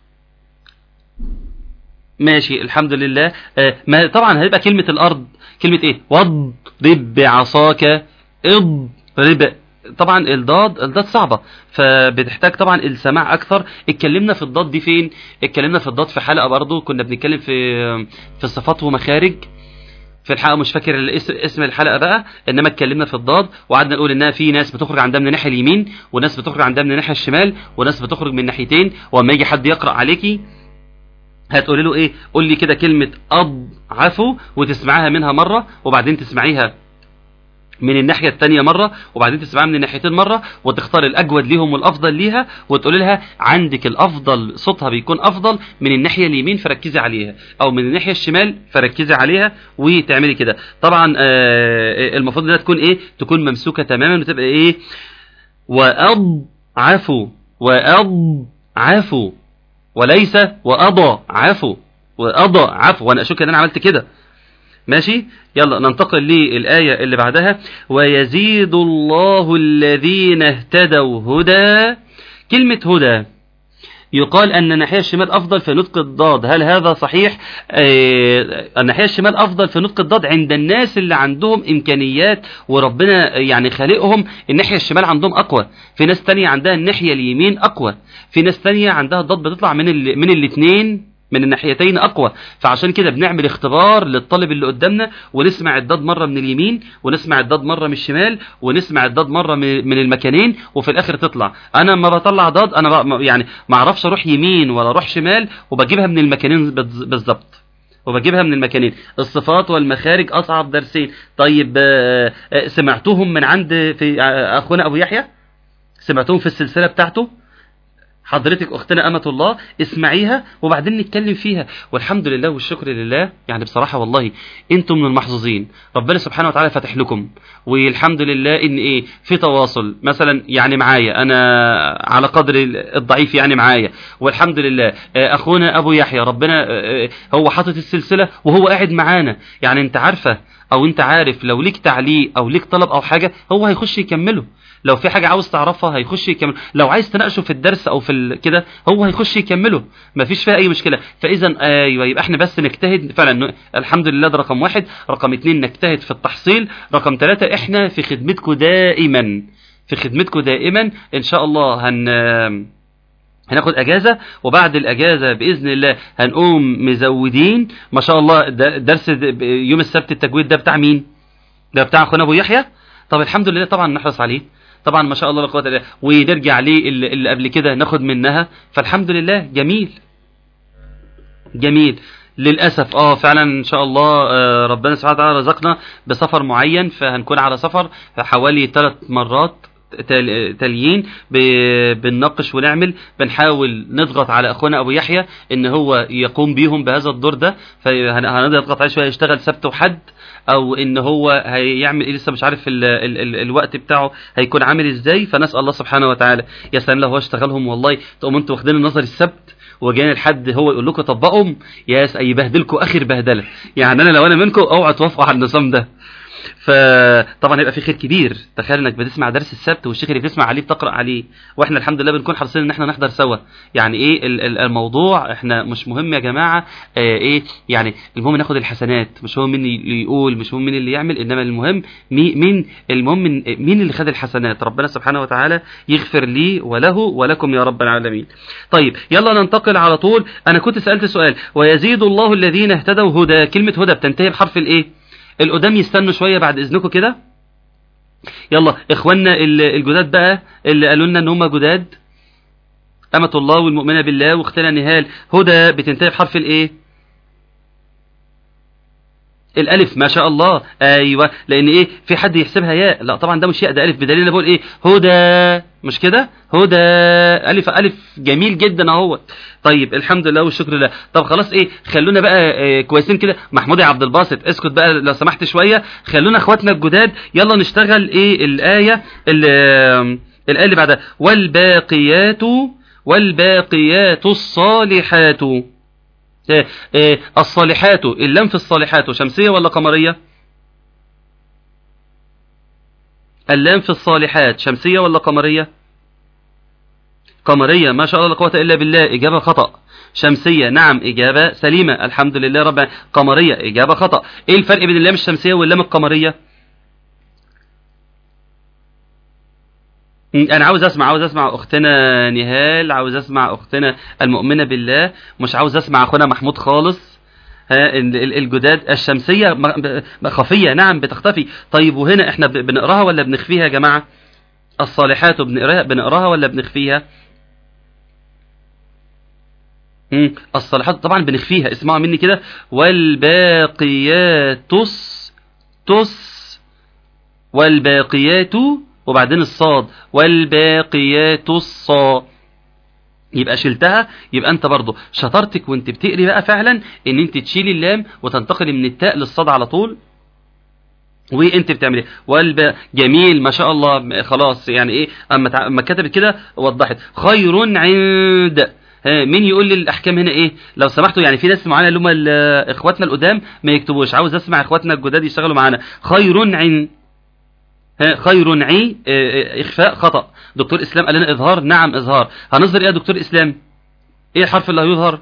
D: ماشي الحمد لله آه، ما طبعا هيبقى كلمة الأرض كلمة إيه واضرب بعصاك اضرب طبعا الضاد الضاد صعبة فبتحتاج طبعا السماع أكثر اتكلمنا في الضاد دي فين اتكلمنا في الضاد في حلقة برضو كنا بنتكلم في في صفات ومخارج في الحلقة مش فاكر الاس- اسم الحلقة بقى انما اتكلمنا في الضاد وقعدنا نقول انها في ناس بتخرج عندها من الناحية اليمين وناس بتخرج عندها من الناحية الشمال وناس بتخرج من ناحيتين واما يجي حد يقرأ عليكي هتقولي له ايه قول لي كده كلمة اضعفوا وتسمعها منها مرة وبعدين تسمعيها من الناحية التانية مرة وبعدين تسمعها من الناحيتين مرة وتختار الأجود ليهم والأفضل ليها وتقول لها عندك الأفضل صوتها بيكون أفضل من الناحية اليمين فركزي عليها أو من الناحية الشمال فركزي عليها وتعملي كده طبعا آه، المفروض انها تكون إيه تكون ممسوكة تماما وتبقى إيه وأضعفوا وأضعفوا وليس وأضى عفو وأضى عفو وأنا أشك إن أنا عملت كده ماشي يلا ننتقل للآية اللي بعدها ويزيد الله الذين اهتدوا هدى كلمة هدى يقال أن الناحية الشمال أفضل في نطق الضاد هل هذا صحيح آه الناحية الشمال أفضل في نطق الضاد عند الناس اللي عندهم إمكانيات وربنا يعني خالقهم الناحية الشمال عندهم أقوى في ناس تانية عندها الناحية اليمين أقوى في ناس تانية عندها الضاد بتطلع من ال... من الاثنين من الناحيتين اقوى فعشان كده بنعمل اختبار للطالب اللي قدامنا ونسمع الضاد مره من اليمين ونسمع الضاد مره من الشمال ونسمع الضاد مره من من المكانين وفي الاخر تطلع انا لما بطلع ضاد انا ب- يعني ما اعرفش اروح يمين ولا اروح شمال وبجيبها من المكانين بالز- بالظبط وبجيبها من المكانين الصفات والمخارج اصعب درسين طيب آه، آه، سمعتوهم من عند في آه، اخونا ابو يحيى سمعتوهم في السلسله بتاعته حضرتك اختنا امه الله اسمعيها وبعدين نتكلم فيها والحمد لله والشكر لله يعني بصراحه والله انتم من المحظوظين ربنا سبحانه وتعالى فاتح لكم والحمد لله ان ايه في تواصل مثلا يعني معايا انا على قدر الضعيف يعني معايا والحمد لله آه، اخونا ابو يحيى ربنا آه، آه، هو حاطط السلسله وهو قاعد معانا يعني انت عارفه او انت عارف لو ليك تعليق او ليك طلب او حاجه هو هيخش يكمله لو في حاجة عاوز تعرفها هيخش يكمل لو عايز تناقشه في الدرس او في ال... كده هو هيخش يكمله مفيش فيها اي مشكلة فاذا ايوه يبقى احنا بس نجتهد فعلا ن- الحمد لله ده رقم واحد رقم اتنين نجتهد في التحصيل رقم ثلاثة احنا في خدمتكم دائما في خدمتكم دائما ان شاء الله هن هناخد اجازه وبعد الاجازه باذن الله هنقوم مزودين ما شاء الله ده- درس د- يوم السبت التجويد ده بتاع مين ده بتاع اخونا ابو يحيى طب الحمد لله طبعا نحرص عليه طبعا ما شاء الله لا قوه الا بالله ونرجع ليه اللي اللي قبل كده ناخد منها فالحمد لله جميل جميل للاسف اه فعلا ان شاء الله آه، ربنا سبحانه وتعالى رزقنا بسفر معين فهنكون على سفر حوالي ثلاث مرات تال- تاليين ب- بنناقش ونعمل بنحاول نضغط على اخونا ابو يحيى ان هو يقوم بيهم بهذا الدور ده فهنضغط عليه شويه يشتغل سبت وحد او ان هو هيعمل ايه لسه مش عارف ال ال ال الوقت بتاعه هيكون عامل ازاي فنسال الله سبحانه وتعالى يا سلام لو هو اشتغلهم والله تقوم انتوا واخدين النظر السبت وجاي لحد هو يقول لكم طبقهم يا س- يبهدلكم اخر بهدله يعني انا لو انا منكم اوعوا توافقوا على النظام ده فطبعا هيبقى في خير كبير تخيل انك بتسمع درس السبت والشيخ اللي بتسمع عليه بتقرا عليه واحنا الحمد لله بنكون حريصين ان احنا نحضر سوا يعني ايه ال- ال- الموضوع احنا مش مهم يا جماعه آه ايه يعني المهم ناخد الحسنات مش مهم مين اللي يقول مش مهم مين اللي يعمل انما المهم مي- مين المهم من- مين اللي خد الحسنات ربنا سبحانه وتعالى يغفر لي وله ولكم يا رب العالمين طيب يلا ننتقل على طول انا كنت سالت سؤال ويزيد الله الذين اهتدوا هدى كلمه هدى بتنتهي بحرف الايه القدام يستنوا شويه بعد اذنكم كده يلا اخواننا ال- الجداد بقى اللي قالوا لنا ان هم جداد أمة الله والمؤمنة بالله واختنا نهال هدى بتنتهي بحرف الايه الالف ما شاء الله ايوه لان ايه في حد يحسبها ياء لا طبعا ده مش ياء ده الف بدليل انا بقول ايه هدى مش كده هدى الف الف جميل جدا اهو طيب الحمد لله والشكر لله طب خلاص ايه خلونا بقى إيه كويسين كده محمود يا عبد الباسط اسكت بقى لو سمحت شويه خلونا اخواتنا الجداد يلا نشتغل ايه الايه ال- الايه اللي بعدها والباقيات والباقيات الصالحات آه، آه، الصالحات اللام في الصالحات شمسية ولا قمرية اللام في الصالحات شمسية ولا قمرية قمرية ما شاء الله لا قوة إلا بالله إجابة خطأ شمسية نعم إجابة سليمة الحمد لله رب العالمين. قمرية إجابة خطأ إيه الفرق بين اللام الشمسية واللام القمرية انا عاوز اسمع عاوز اسمع اختنا نهال عاوز اسمع اختنا المؤمنه بالله مش عاوز اسمع اخونا محمود خالص ها ال- ال- الجداد الشمسيه م- ب- خفيه نعم بتختفي طيب وهنا احنا ب- بنقراها ولا بنخفيها يا جماعه الصالحات بنقراها بنقراها ولا بنخفيها مم. الصالحات طبعا بنخفيها اسمعوا مني كده والباقيات تس تس والباقيات وبعدين الصاد والباقيات الصا يبقى شلتها يبقى انت برضه شطارتك وانت بتقري بقى فعلا ان انت تشيلي اللام وتنتقلي من التاء للصاد على طول وانت بتعمل ايه والب جميل ما شاء الله م- خلاص يعني ايه اما تع- اما كتبت كده وضحت خير عند ها، مين يقول لي الاحكام هنا ايه لو سمحتوا يعني في ناس معانا اللي هم ال- اخواتنا القدام ما يكتبوش عاوز اسمع اخواتنا الجداد يشتغلوا معانا خير عند ها، خير عي اه، اه، اخفاء خطا دكتور اسلام قال لنا اظهار نعم اظهار هنظهر ايه يا دكتور اسلام ايه الحرف اللي هيظهر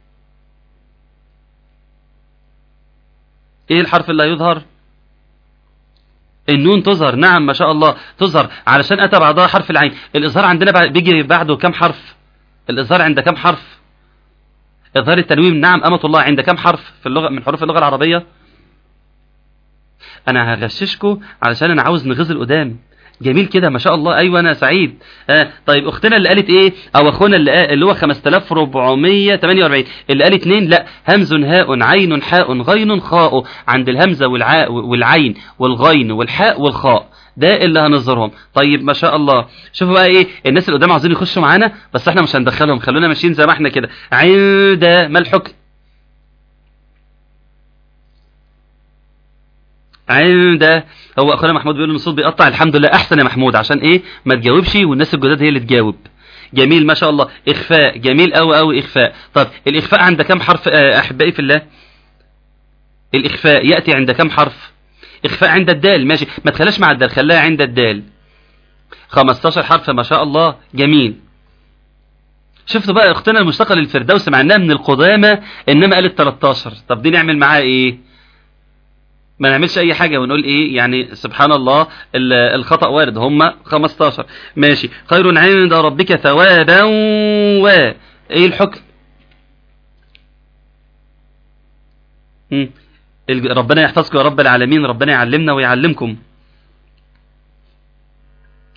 D: ايه الحرف اللي هيظهر النون تظهر نعم ما شاء الله تظهر علشان اتى بعدها حرف العين الاظهار عندنا بع- بيجي بعده كم حرف الاظهار عند كم حرف اظهار التنوين نعم امة الله عند كم حرف في اللغة من حروف اللغة العربية انا هغششكم علشان انا عاوز نغز القدام جميل كده ما شاء الله ايوه انا سعيد آه طيب اختنا اللي قالت ايه او اخونا اللي, قال اللي هو 5448 اللي قال اتنين لا همز هاء عين حاء غين خاء عند الهمزه والعاء والعين والغين والحاء والخاء ده اللي هنظهرهم طيب ما شاء الله شوفوا بقى ايه الناس اللي قدام عاوزين يخشوا معانا بس احنا مش هندخلهم خلونا ماشيين زي ما احنا كده عند ما الحكم عند هو اخونا محمود بيقول ان الصوت بيقطع الحمد لله احسن يا محمود عشان ايه ما تجاوبش والناس الجداد هي اللي تجاوب جميل ما شاء الله اخفاء جميل قوي قوي اخفاء طب الاخفاء عند كم حرف آه، احبائي في الله الاخفاء ياتي عند كم حرف اخفاء عند الدال ماشي ما تخليش مع الدال خليها عند الدال 15 حرف ما شاء الله جميل شفتوا بقى اختنا المشتقه للفردوس مع انها من القدامى انما قالت 13 طب دي نعمل معاها ايه ما نعملش اي حاجه ونقول ايه يعني سبحان الله ال- الخطا وارد هم 15 ماشي خير عند ربك ثوابا و ايه الحكم مم. الج- ربنا يحفظكم يا رب العالمين ربنا يعلمنا ويعلمكم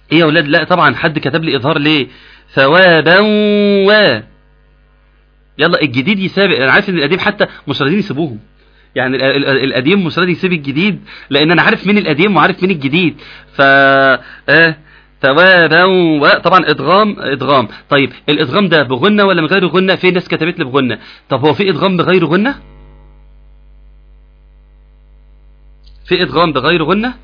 D: ايه يا ولاد لا طبعا حد كتب لي اظهار ليه ثوابا و يلا الجديد يسابق انا عارف ان القديم حتى مش راضيين يسيبوهم يعني ال- ال- القديم مش راضي يسيب الجديد لان انا عارف مين القديم وعارف مين الجديد ف اه ثوابا و طبعا ادغام ادغام طيب الادغام ده بغنة ولا من غير غنة في ناس كتبت لي بغنة طب هو في ادغام بغير غنة في ادغام بغير غنة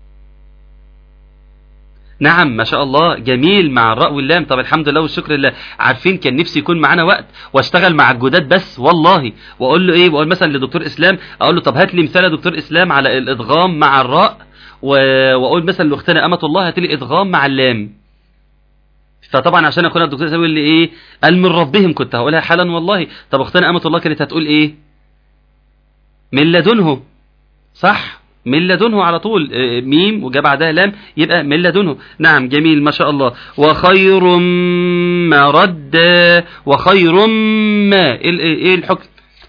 D: نعم ما شاء الله جميل مع الراء واللام طب الحمد لله والشكر لله عارفين كان نفسي يكون معانا وقت واشتغل مع الجداد بس والله واقول له ايه واقول مثلا لدكتور اسلام اقول له طب هات لي مثال يا دكتور اسلام على الادغام مع الراء و- واقول مثلا لاختنا امه الله هات لي ادغام مع اللام فطبعا عشان اخونا الدكتور اسلام يقول لي ايه قال من ربهم كنت هقولها حالا والله طب اختنا امه الله كانت هتقول ايه من لدنه صح من لدنه على طول آه، ميم وجا بعدها لام يبقى من لدنه نعم جميل ما شاء الله وخير مردا وخير ما ايه إيه- إيه الحكم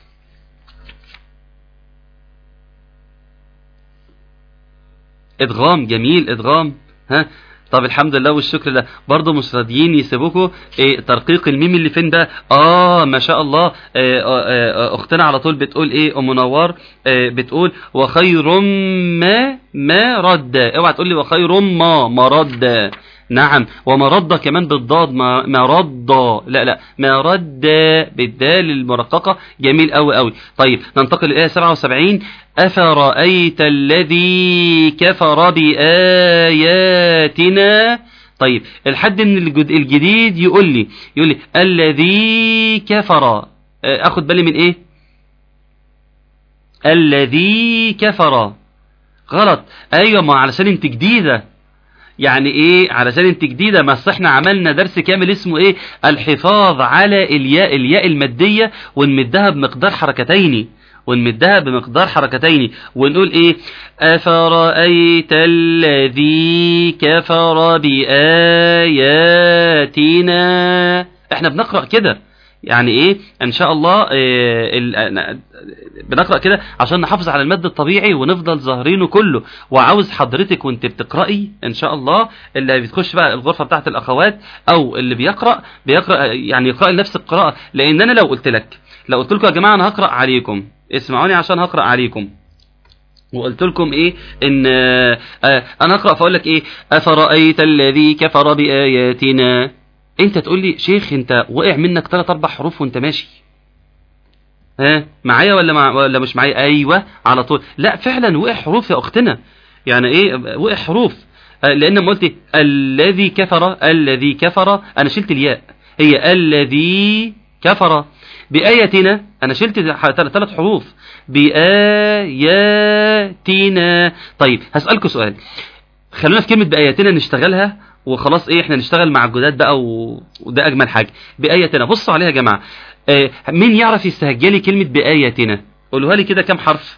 D: ادغام جميل ادغام ها طب الحمد لله والشكر لله برضه مش راضيين يسيبوكوا إيه ترقيق الميم اللي فين بقى اه ما شاء الله آه آه آه اختنا على طول بتقول ايه ام نوار آه بتقول وخير ما ما رد اوعى تقول لي وخير ما مرد نعم ومرد كمان بالضاد ما مرد لا لا مرد بالدال المرققة جميل قوي قوي طيب ننتقل للآية 77 أفرأيت الذي كفر بآياتنا طيب الحد من الجد- الجديد يقول لي يقول لي الذي كفر آه، اخد بالي من ايه الذي كفر غلط ايوه ما علشان انت جديده يعني ايه علشان انت جديده ما أصل احنا عملنا درس كامل اسمه ايه الحفاظ على الياء الياء الماديه ونمدها بمقدار حركتين ونمدها بمقدار حركتين ونقول ايه افرايت الذي كفر باياتنا احنا بنقرا كده يعني ايه ان شاء الله إيه ال- بنقرا كده عشان نحافظ على المد الطبيعي ونفضل ظاهرينه كله وعاوز حضرتك وانت بتقراي ان شاء الله اللي بتخش بقى الغرفه بتاعت الاخوات او اللي بيقرا بيقرا يعني يقرا لنفس القراءه لان انا لو قلت لك لو قلت لكم يا جماعه انا هقرا عليكم اسمعوني عشان هقرا عليكم وقلت لكم ايه ان آه آه انا اقرا فاقول لك ايه افرايت الذي كفر باياتنا انت تقول لي شيخ انت وقع منك ثلاث اربع حروف وانت ماشي ها معايا ولا مع ولا مش معايا ايوه على طول لا فعلا وقع حروف يا اختنا يعني ايه وقع حروف آه، لان لما قلت الذي كفر الذي كفر انا شلت الياء هي الذي كفر بآياتنا انا شلت ثلاث حروف بآياتنا طيب هسألكم سؤال خلونا في كلمة بآياتنا نشتغلها وخلاص ايه احنا نشتغل مع الجداد بقى و... وده اجمل حاجة بآياتنا بصوا عليها يا جماعة آه مين يعرف يستهجى لي كلمة بآياتنا قولوها لي كده كام حرف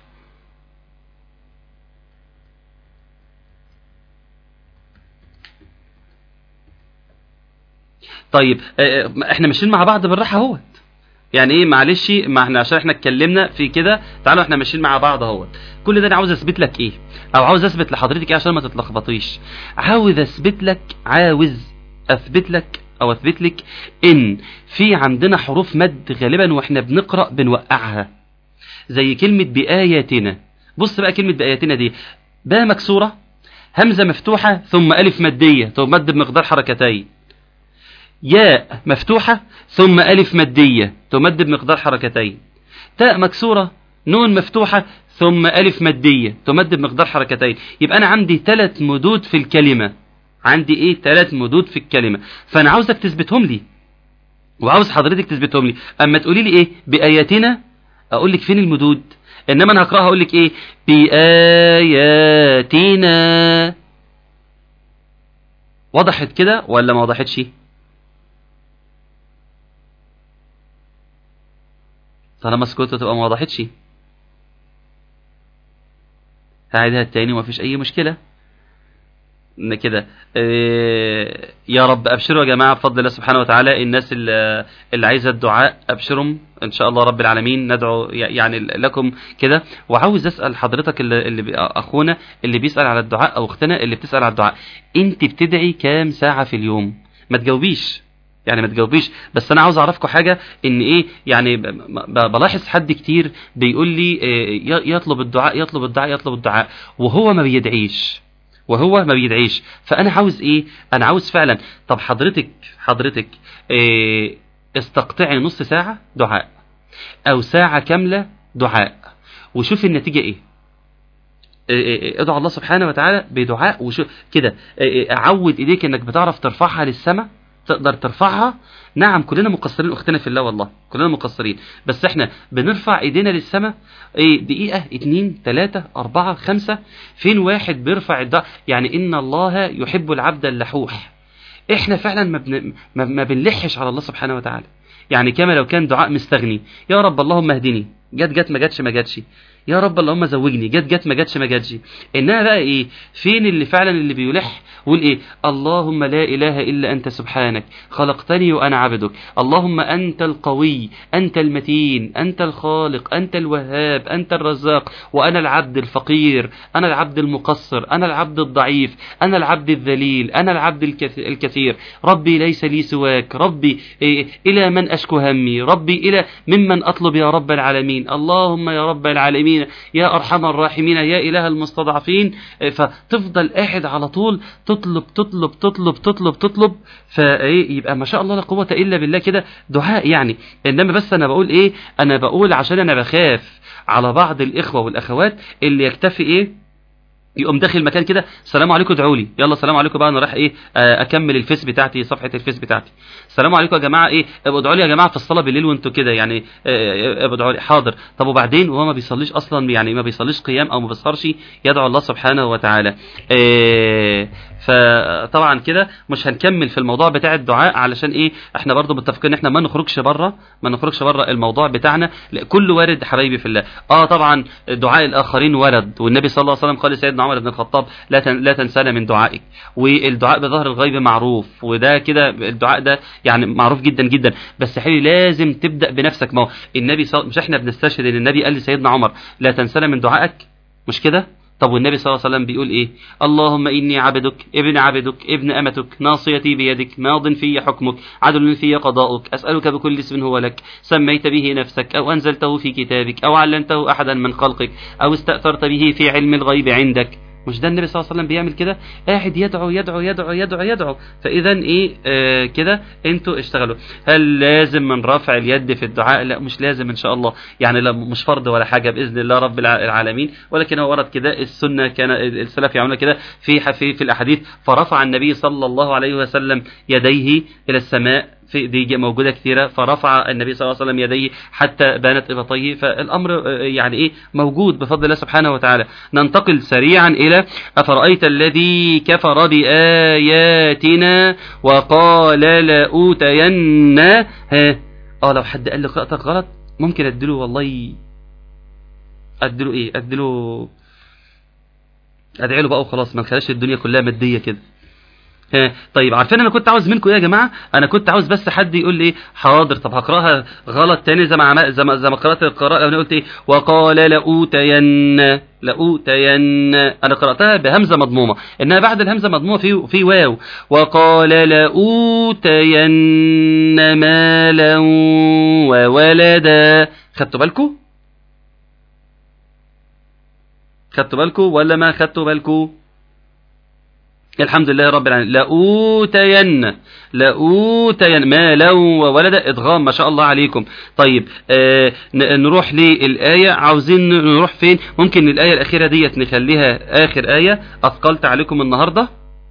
D: طيب آه آه، احنا ماشيين مع بعض بالراحة اهوت يعني ايه معلش ما احنا عشان احنا اتكلمنا في كده تعالوا احنا ماشيين مع بعض اهوت كل ده انا عاوز اثبت لك ايه او عاوز اثبت لحضرتك ايه عشان ما تتلخبطيش عاوز اثبت لك عاوز اثبت لك او اثبت لك ان في عندنا حروف مد غالبا واحنا بنقرا بنوقعها زي كلمه باياتنا بص بقى كلمه باياتنا دي باء مكسوره همزه مفتوحه ثم الف ماديه تمد بمقدار حركتين ياء مفتوحة ثم ألف مادية تمد بمقدار حركتين تاء مكسورة نون مفتوحة ثم ألف مادية تمد بمقدار حركتين يبقى أنا عندي ثلاث مدود في الكلمة عندي إيه ثلاث مدود في الكلمة فأنا عاوزك تثبتهم لي وعاوز حضرتك تثبتهم لي أما تقولي لي إيه بآياتنا أقول لك فين المدود إنما أنا هقرأها أقول لك إيه بآياتنا وضحت كده ولا ما وضحتش طالما سكوت تبقى ما وضحتش هعيدها التاني ومفيش اي مشكلة إن كده آه، يا رب ابشروا يا جماعه بفضل الله سبحانه وتعالى الناس اللي اللي عايزه الدعاء ابشرهم ان شاء الله رب العالمين ندعو ي- يعني لكم كده وعاوز اسال حضرتك اللي, اللي بي- اخونا اللي بيسال على الدعاء او اختنا اللي بتسال على الدعاء انت بتدعي كام ساعه في اليوم ما تجاوبيش يعني ما تجاوبيش بس انا عاوز اعرفكم حاجه ان ايه يعني ب- ب- بلاحظ حد كتير بيقول لي آه، ي- يطلب الدعاء يطلب الدعاء يطلب الدعاء وهو ما بيدعيش وهو ما بيدعيش فانا عاوز ايه انا عاوز فعلا طب حضرتك حضرتك إيه استقطعي نص ساعه دعاء او ساعه كامله دعاء وشوفي النتيجه ايه إيه إيه ادعو الله سبحانه وتعالى بدعاء وشو كده إيه إيه عود ايديك انك بتعرف ترفعها للسماء تقدر ترفعها نعم كلنا مقصرين اختنا في الله والله كلنا مقصرين بس احنا بنرفع ايدينا للسماء ايه دقيقة اتنين تلاتة اربعة خمسة فين واحد بيرفع الدعاء يعني ان الله يحب العبد اللحوح احنا فعلا ما, بن... ما... ما بنلحش على الله سبحانه وتعالى يعني كما لو كان دعاء مستغني يا رب اللهم اهدني جت جت ما جاتش ما جاتش يا رب اللهم زوجني جت جت ما جاتش ما جاتش انها بقى ايه فين اللي فعلا اللي بيلح ويقول ايه اللهم لا اله الا انت سبحانك خلقتني وانا عبدك اللهم انت القوي انت المتين انت الخالق انت الوهاب انت الرزاق وانا العبد الفقير انا العبد المقصر انا العبد الضعيف انا العبد الذليل انا العبد الكث- الكثير ربي ليس لي سواك ربي إيه الى من اشكو همي ربي الى ممن اطلب يا رب العالمين اللهم يا رب العالمين يا ارحم الراحمين يا اله المستضعفين إيه فتفضل قاعد على طول تطلب تطلب تطلب تطلب تطلب فايه يبقى ما شاء الله لا قوه الا بالله كده دعاء يعني انما بس انا بقول ايه انا بقول عشان انا بخاف على بعض الاخوه والاخوات اللي يكتفي ايه يقوم داخل مكان كده السلام عليكم ادعوا لي يلا السلام عليكم بقى انا رايح ايه آه، اكمل الفيس بتاعتي صفحه الفيس بتاعتي السلام عليكم يا جماعه ايه ابقوا ادعوا لي يا جماعه في الصلاه بالليل وانتوا كده يعني آه، ابقوا ادعوا لي حاضر طب وبعدين وهو ما بيصليش اصلا يعني ما بيصليش قيام او ما بيسهرش يدعو الله سبحانه وتعالى آه، فطبعا كده مش هنكمل في الموضوع بتاع الدعاء علشان ايه احنا برضو متفقين ان احنا ما نخرجش بره ما نخرجش بره الموضوع بتاعنا لا، كل وارد حبايبي في الله اه طبعا دعاء الاخرين ورد والنبي صلى الله عليه وسلم قال لسيدنا عمر بن الخطاب لا تن لا تنسانا من دعائك والدعاء بظهر الغيب معروف وده كده الدعاء ده يعني معروف جدا جدا بس حبيبي لازم تبدا بنفسك ما هو النبي صل... مش احنا بنستشهد ان النبي قال لسيدنا عمر لا تنسانا من دعائك مش كده طب والنبي صلى الله عليه وسلم بيقول ايه اللهم اني عبدك ابن عبدك ابن امتك ناصيتي بيدك ماض في حكمك عدل في قضاؤك اسالك بكل اسم هو لك سميت به نفسك او انزلته في كتابك او علمته احدا من خلقك او استاثرت به في علم الغيب عندك مش ده النبي صلى الله عليه وسلم بيعمل كده قاعد يدعو يدعو يدعو يدعو يدعو فاذا ايه آه كده انتوا اشتغلوا هل لازم من رفع اليد في الدعاء لا مش لازم ان شاء الله يعني لا مش فرض ولا حاجه باذن الله رب الع- العالمين ولكن هو ورد كده السنه كان السلف يعملون كده في في في الاحاديث فرفع النبي صلى الله عليه وسلم يديه الى السماء في دي موجوده كثيره فرفع النبي صلى الله عليه وسلم يديه حتى بانت ابطيه فالامر آه، يعني ايه موجود بفضل الله سبحانه وتعالى ننتقل سريعا الى افرايت الذي كفر باياتنا وقال لاوتين ها اه لو حد قال لي قراءتك غلط ممكن اديله والله اديله ايه اديله ادعي له بقى وخلاص ما نخليش الدنيا كلها ماديه كده ها، طيب عارفين انا كنت عاوز منكم ايه يا جماعه انا كنت عاوز بس حد يقول لي إيه؟ حاضر طب هقراها غلط تاني زي ما عمل زي ما, زي ما قرات القراءه انا قلت ايه وقال لاوتين لاوتين انا قراتها بهمزه مضمومه انها بعد الهمزه مضمومه في في واو وقال لاوتين مالا وولدا خدتوا بالكم خدتوا بالكم ولا ما خدتوا بالكم الحمد لله رب العالمين لأوتين لأوتين مالا وولدا إدغام ما شاء الله عليكم طيب آه ن- نروح للآية عاوزين نروح فين ممكن الآية الأخيرة ديت نخليها آخر آية أثقلت عليكم النهاردة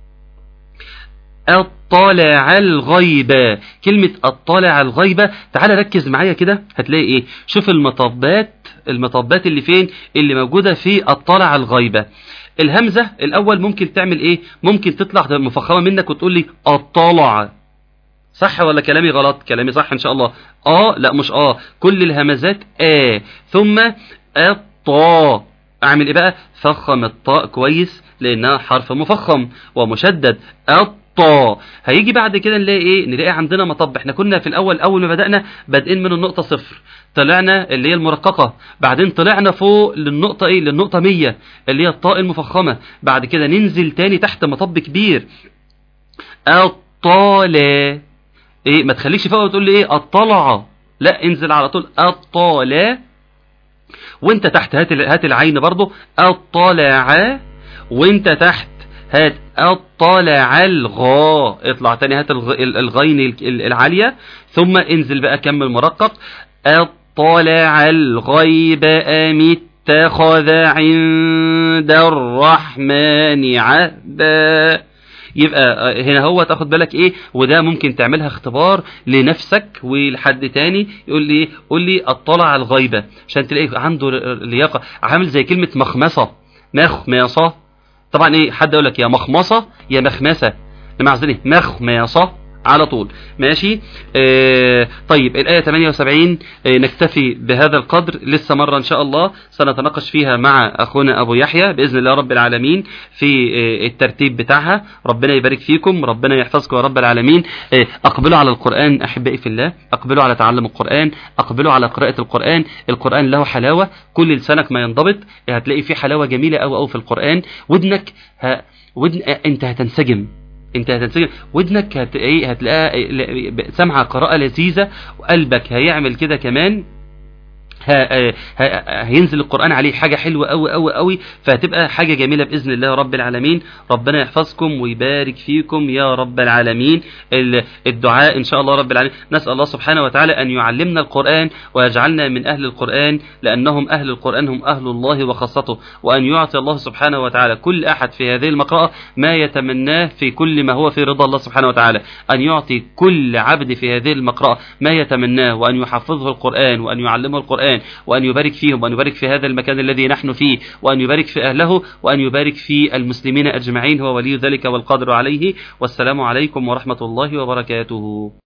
D: اطلع الغيبة كلمة اطلع الغيبة تعال ركز معايا كده هتلاقي ايه شوف المطبات المطبات اللي فين اللي موجودة في اطلع الغيبة الهمزة الاول ممكن تعمل ايه ممكن تطلع مفخمة منك وتقول لي اطلع صح ولا كلامي غلط كلامي صح ان شاء الله اه لا مش اه كل الهمزات اه ثم اطا اعمل ايه بقى فخم الطاء كويس لانها حرف مفخم ومشدد الطا هيجي بعد كده نلاقي ايه نلاقي عندنا مطب احنا كنا في الاول اول ما بدأنا بادئين من النقطة صفر طلعنا اللي هي المرققة بعدين طلعنا فوق للنقطة ايه للنقطة 100 اللي هي الطاء المفخمة بعد كده ننزل تاني تحت مطب كبير الطالة ايه ما تخليكش فوق وتقول لي ايه الطلعة لا انزل على طول الطالة وانت تحت هات هات العين برضو الطلع وانت تحت هات الطلع الغاء اطلع تاني هات الغ... الغين العالية ثم انزل بقى كمل مرقق اطلع الغيب ام اتخذ عند الرحمن عهدا يبقى هنا هو تاخد بالك ايه وده ممكن تعملها اختبار لنفسك ولحد تاني يقول لي قول لي اطلع على الغيبه عشان تلاقي عنده لياقه عامل زي كلمه مخمصه مخمصه طبعا ايه حد يقول لك يا مخمصه يا مخمسه لما عايزين ايه مخمصه على طول ماشي آه طيب الآية 78 آه نكتفي بهذا القدر لسه مرة إن شاء الله سنتناقش فيها مع أخونا أبو يحيى بإذن الله رب العالمين في آه الترتيب بتاعها ربنا يبارك فيكم ربنا يحفظكم يا رب العالمين آه أقبلوا على القرآن أحبائي في الله أقبلوا على تعلم القرآن أقبلوا على قراءة القرآن القرآن له حلاوة كل لسانك ما ينضبط هتلاقي فيه حلاوة جميلة أو أو في القرآن ودنك ها ودن أنت هتنسجم انت هتنسجم ودنك هت... ايه هتلاقيها سامعه قراءه لذيذه وقلبك هيعمل كده كمان ها ها هينزل القرآن عليه حاجة حلوة أوي أوي أوي فهتبقى حاجة جميلة بإذن الله رب العالمين ربنا يحفظكم ويبارك فيكم يا رب العالمين الدعاء إن شاء الله رب العالمين نسأل الله سبحانه وتعالى أن يعلمنا القرآن ويجعلنا من أهل القرآن لأنهم أهل القرآن هم أهل الله وخاصته وأن يعطي الله سبحانه وتعالى كل أحد في هذه المقرأة ما يتمناه في كل ما هو في رضا الله سبحانه وتعالى أن يعطي كل عبد في هذه المقرأة ما يتمناه وأن يحفظه القرآن وأن يعلمه القرآن وأن يبارك فيهم وأن يبارك في هذا المكان الذي نحن فيه وأن يبارك في أهله وأن يبارك في المسلمين أجمعين هو ولي ذلك والقادر عليه والسلام عليكم ورحمة الله وبركاته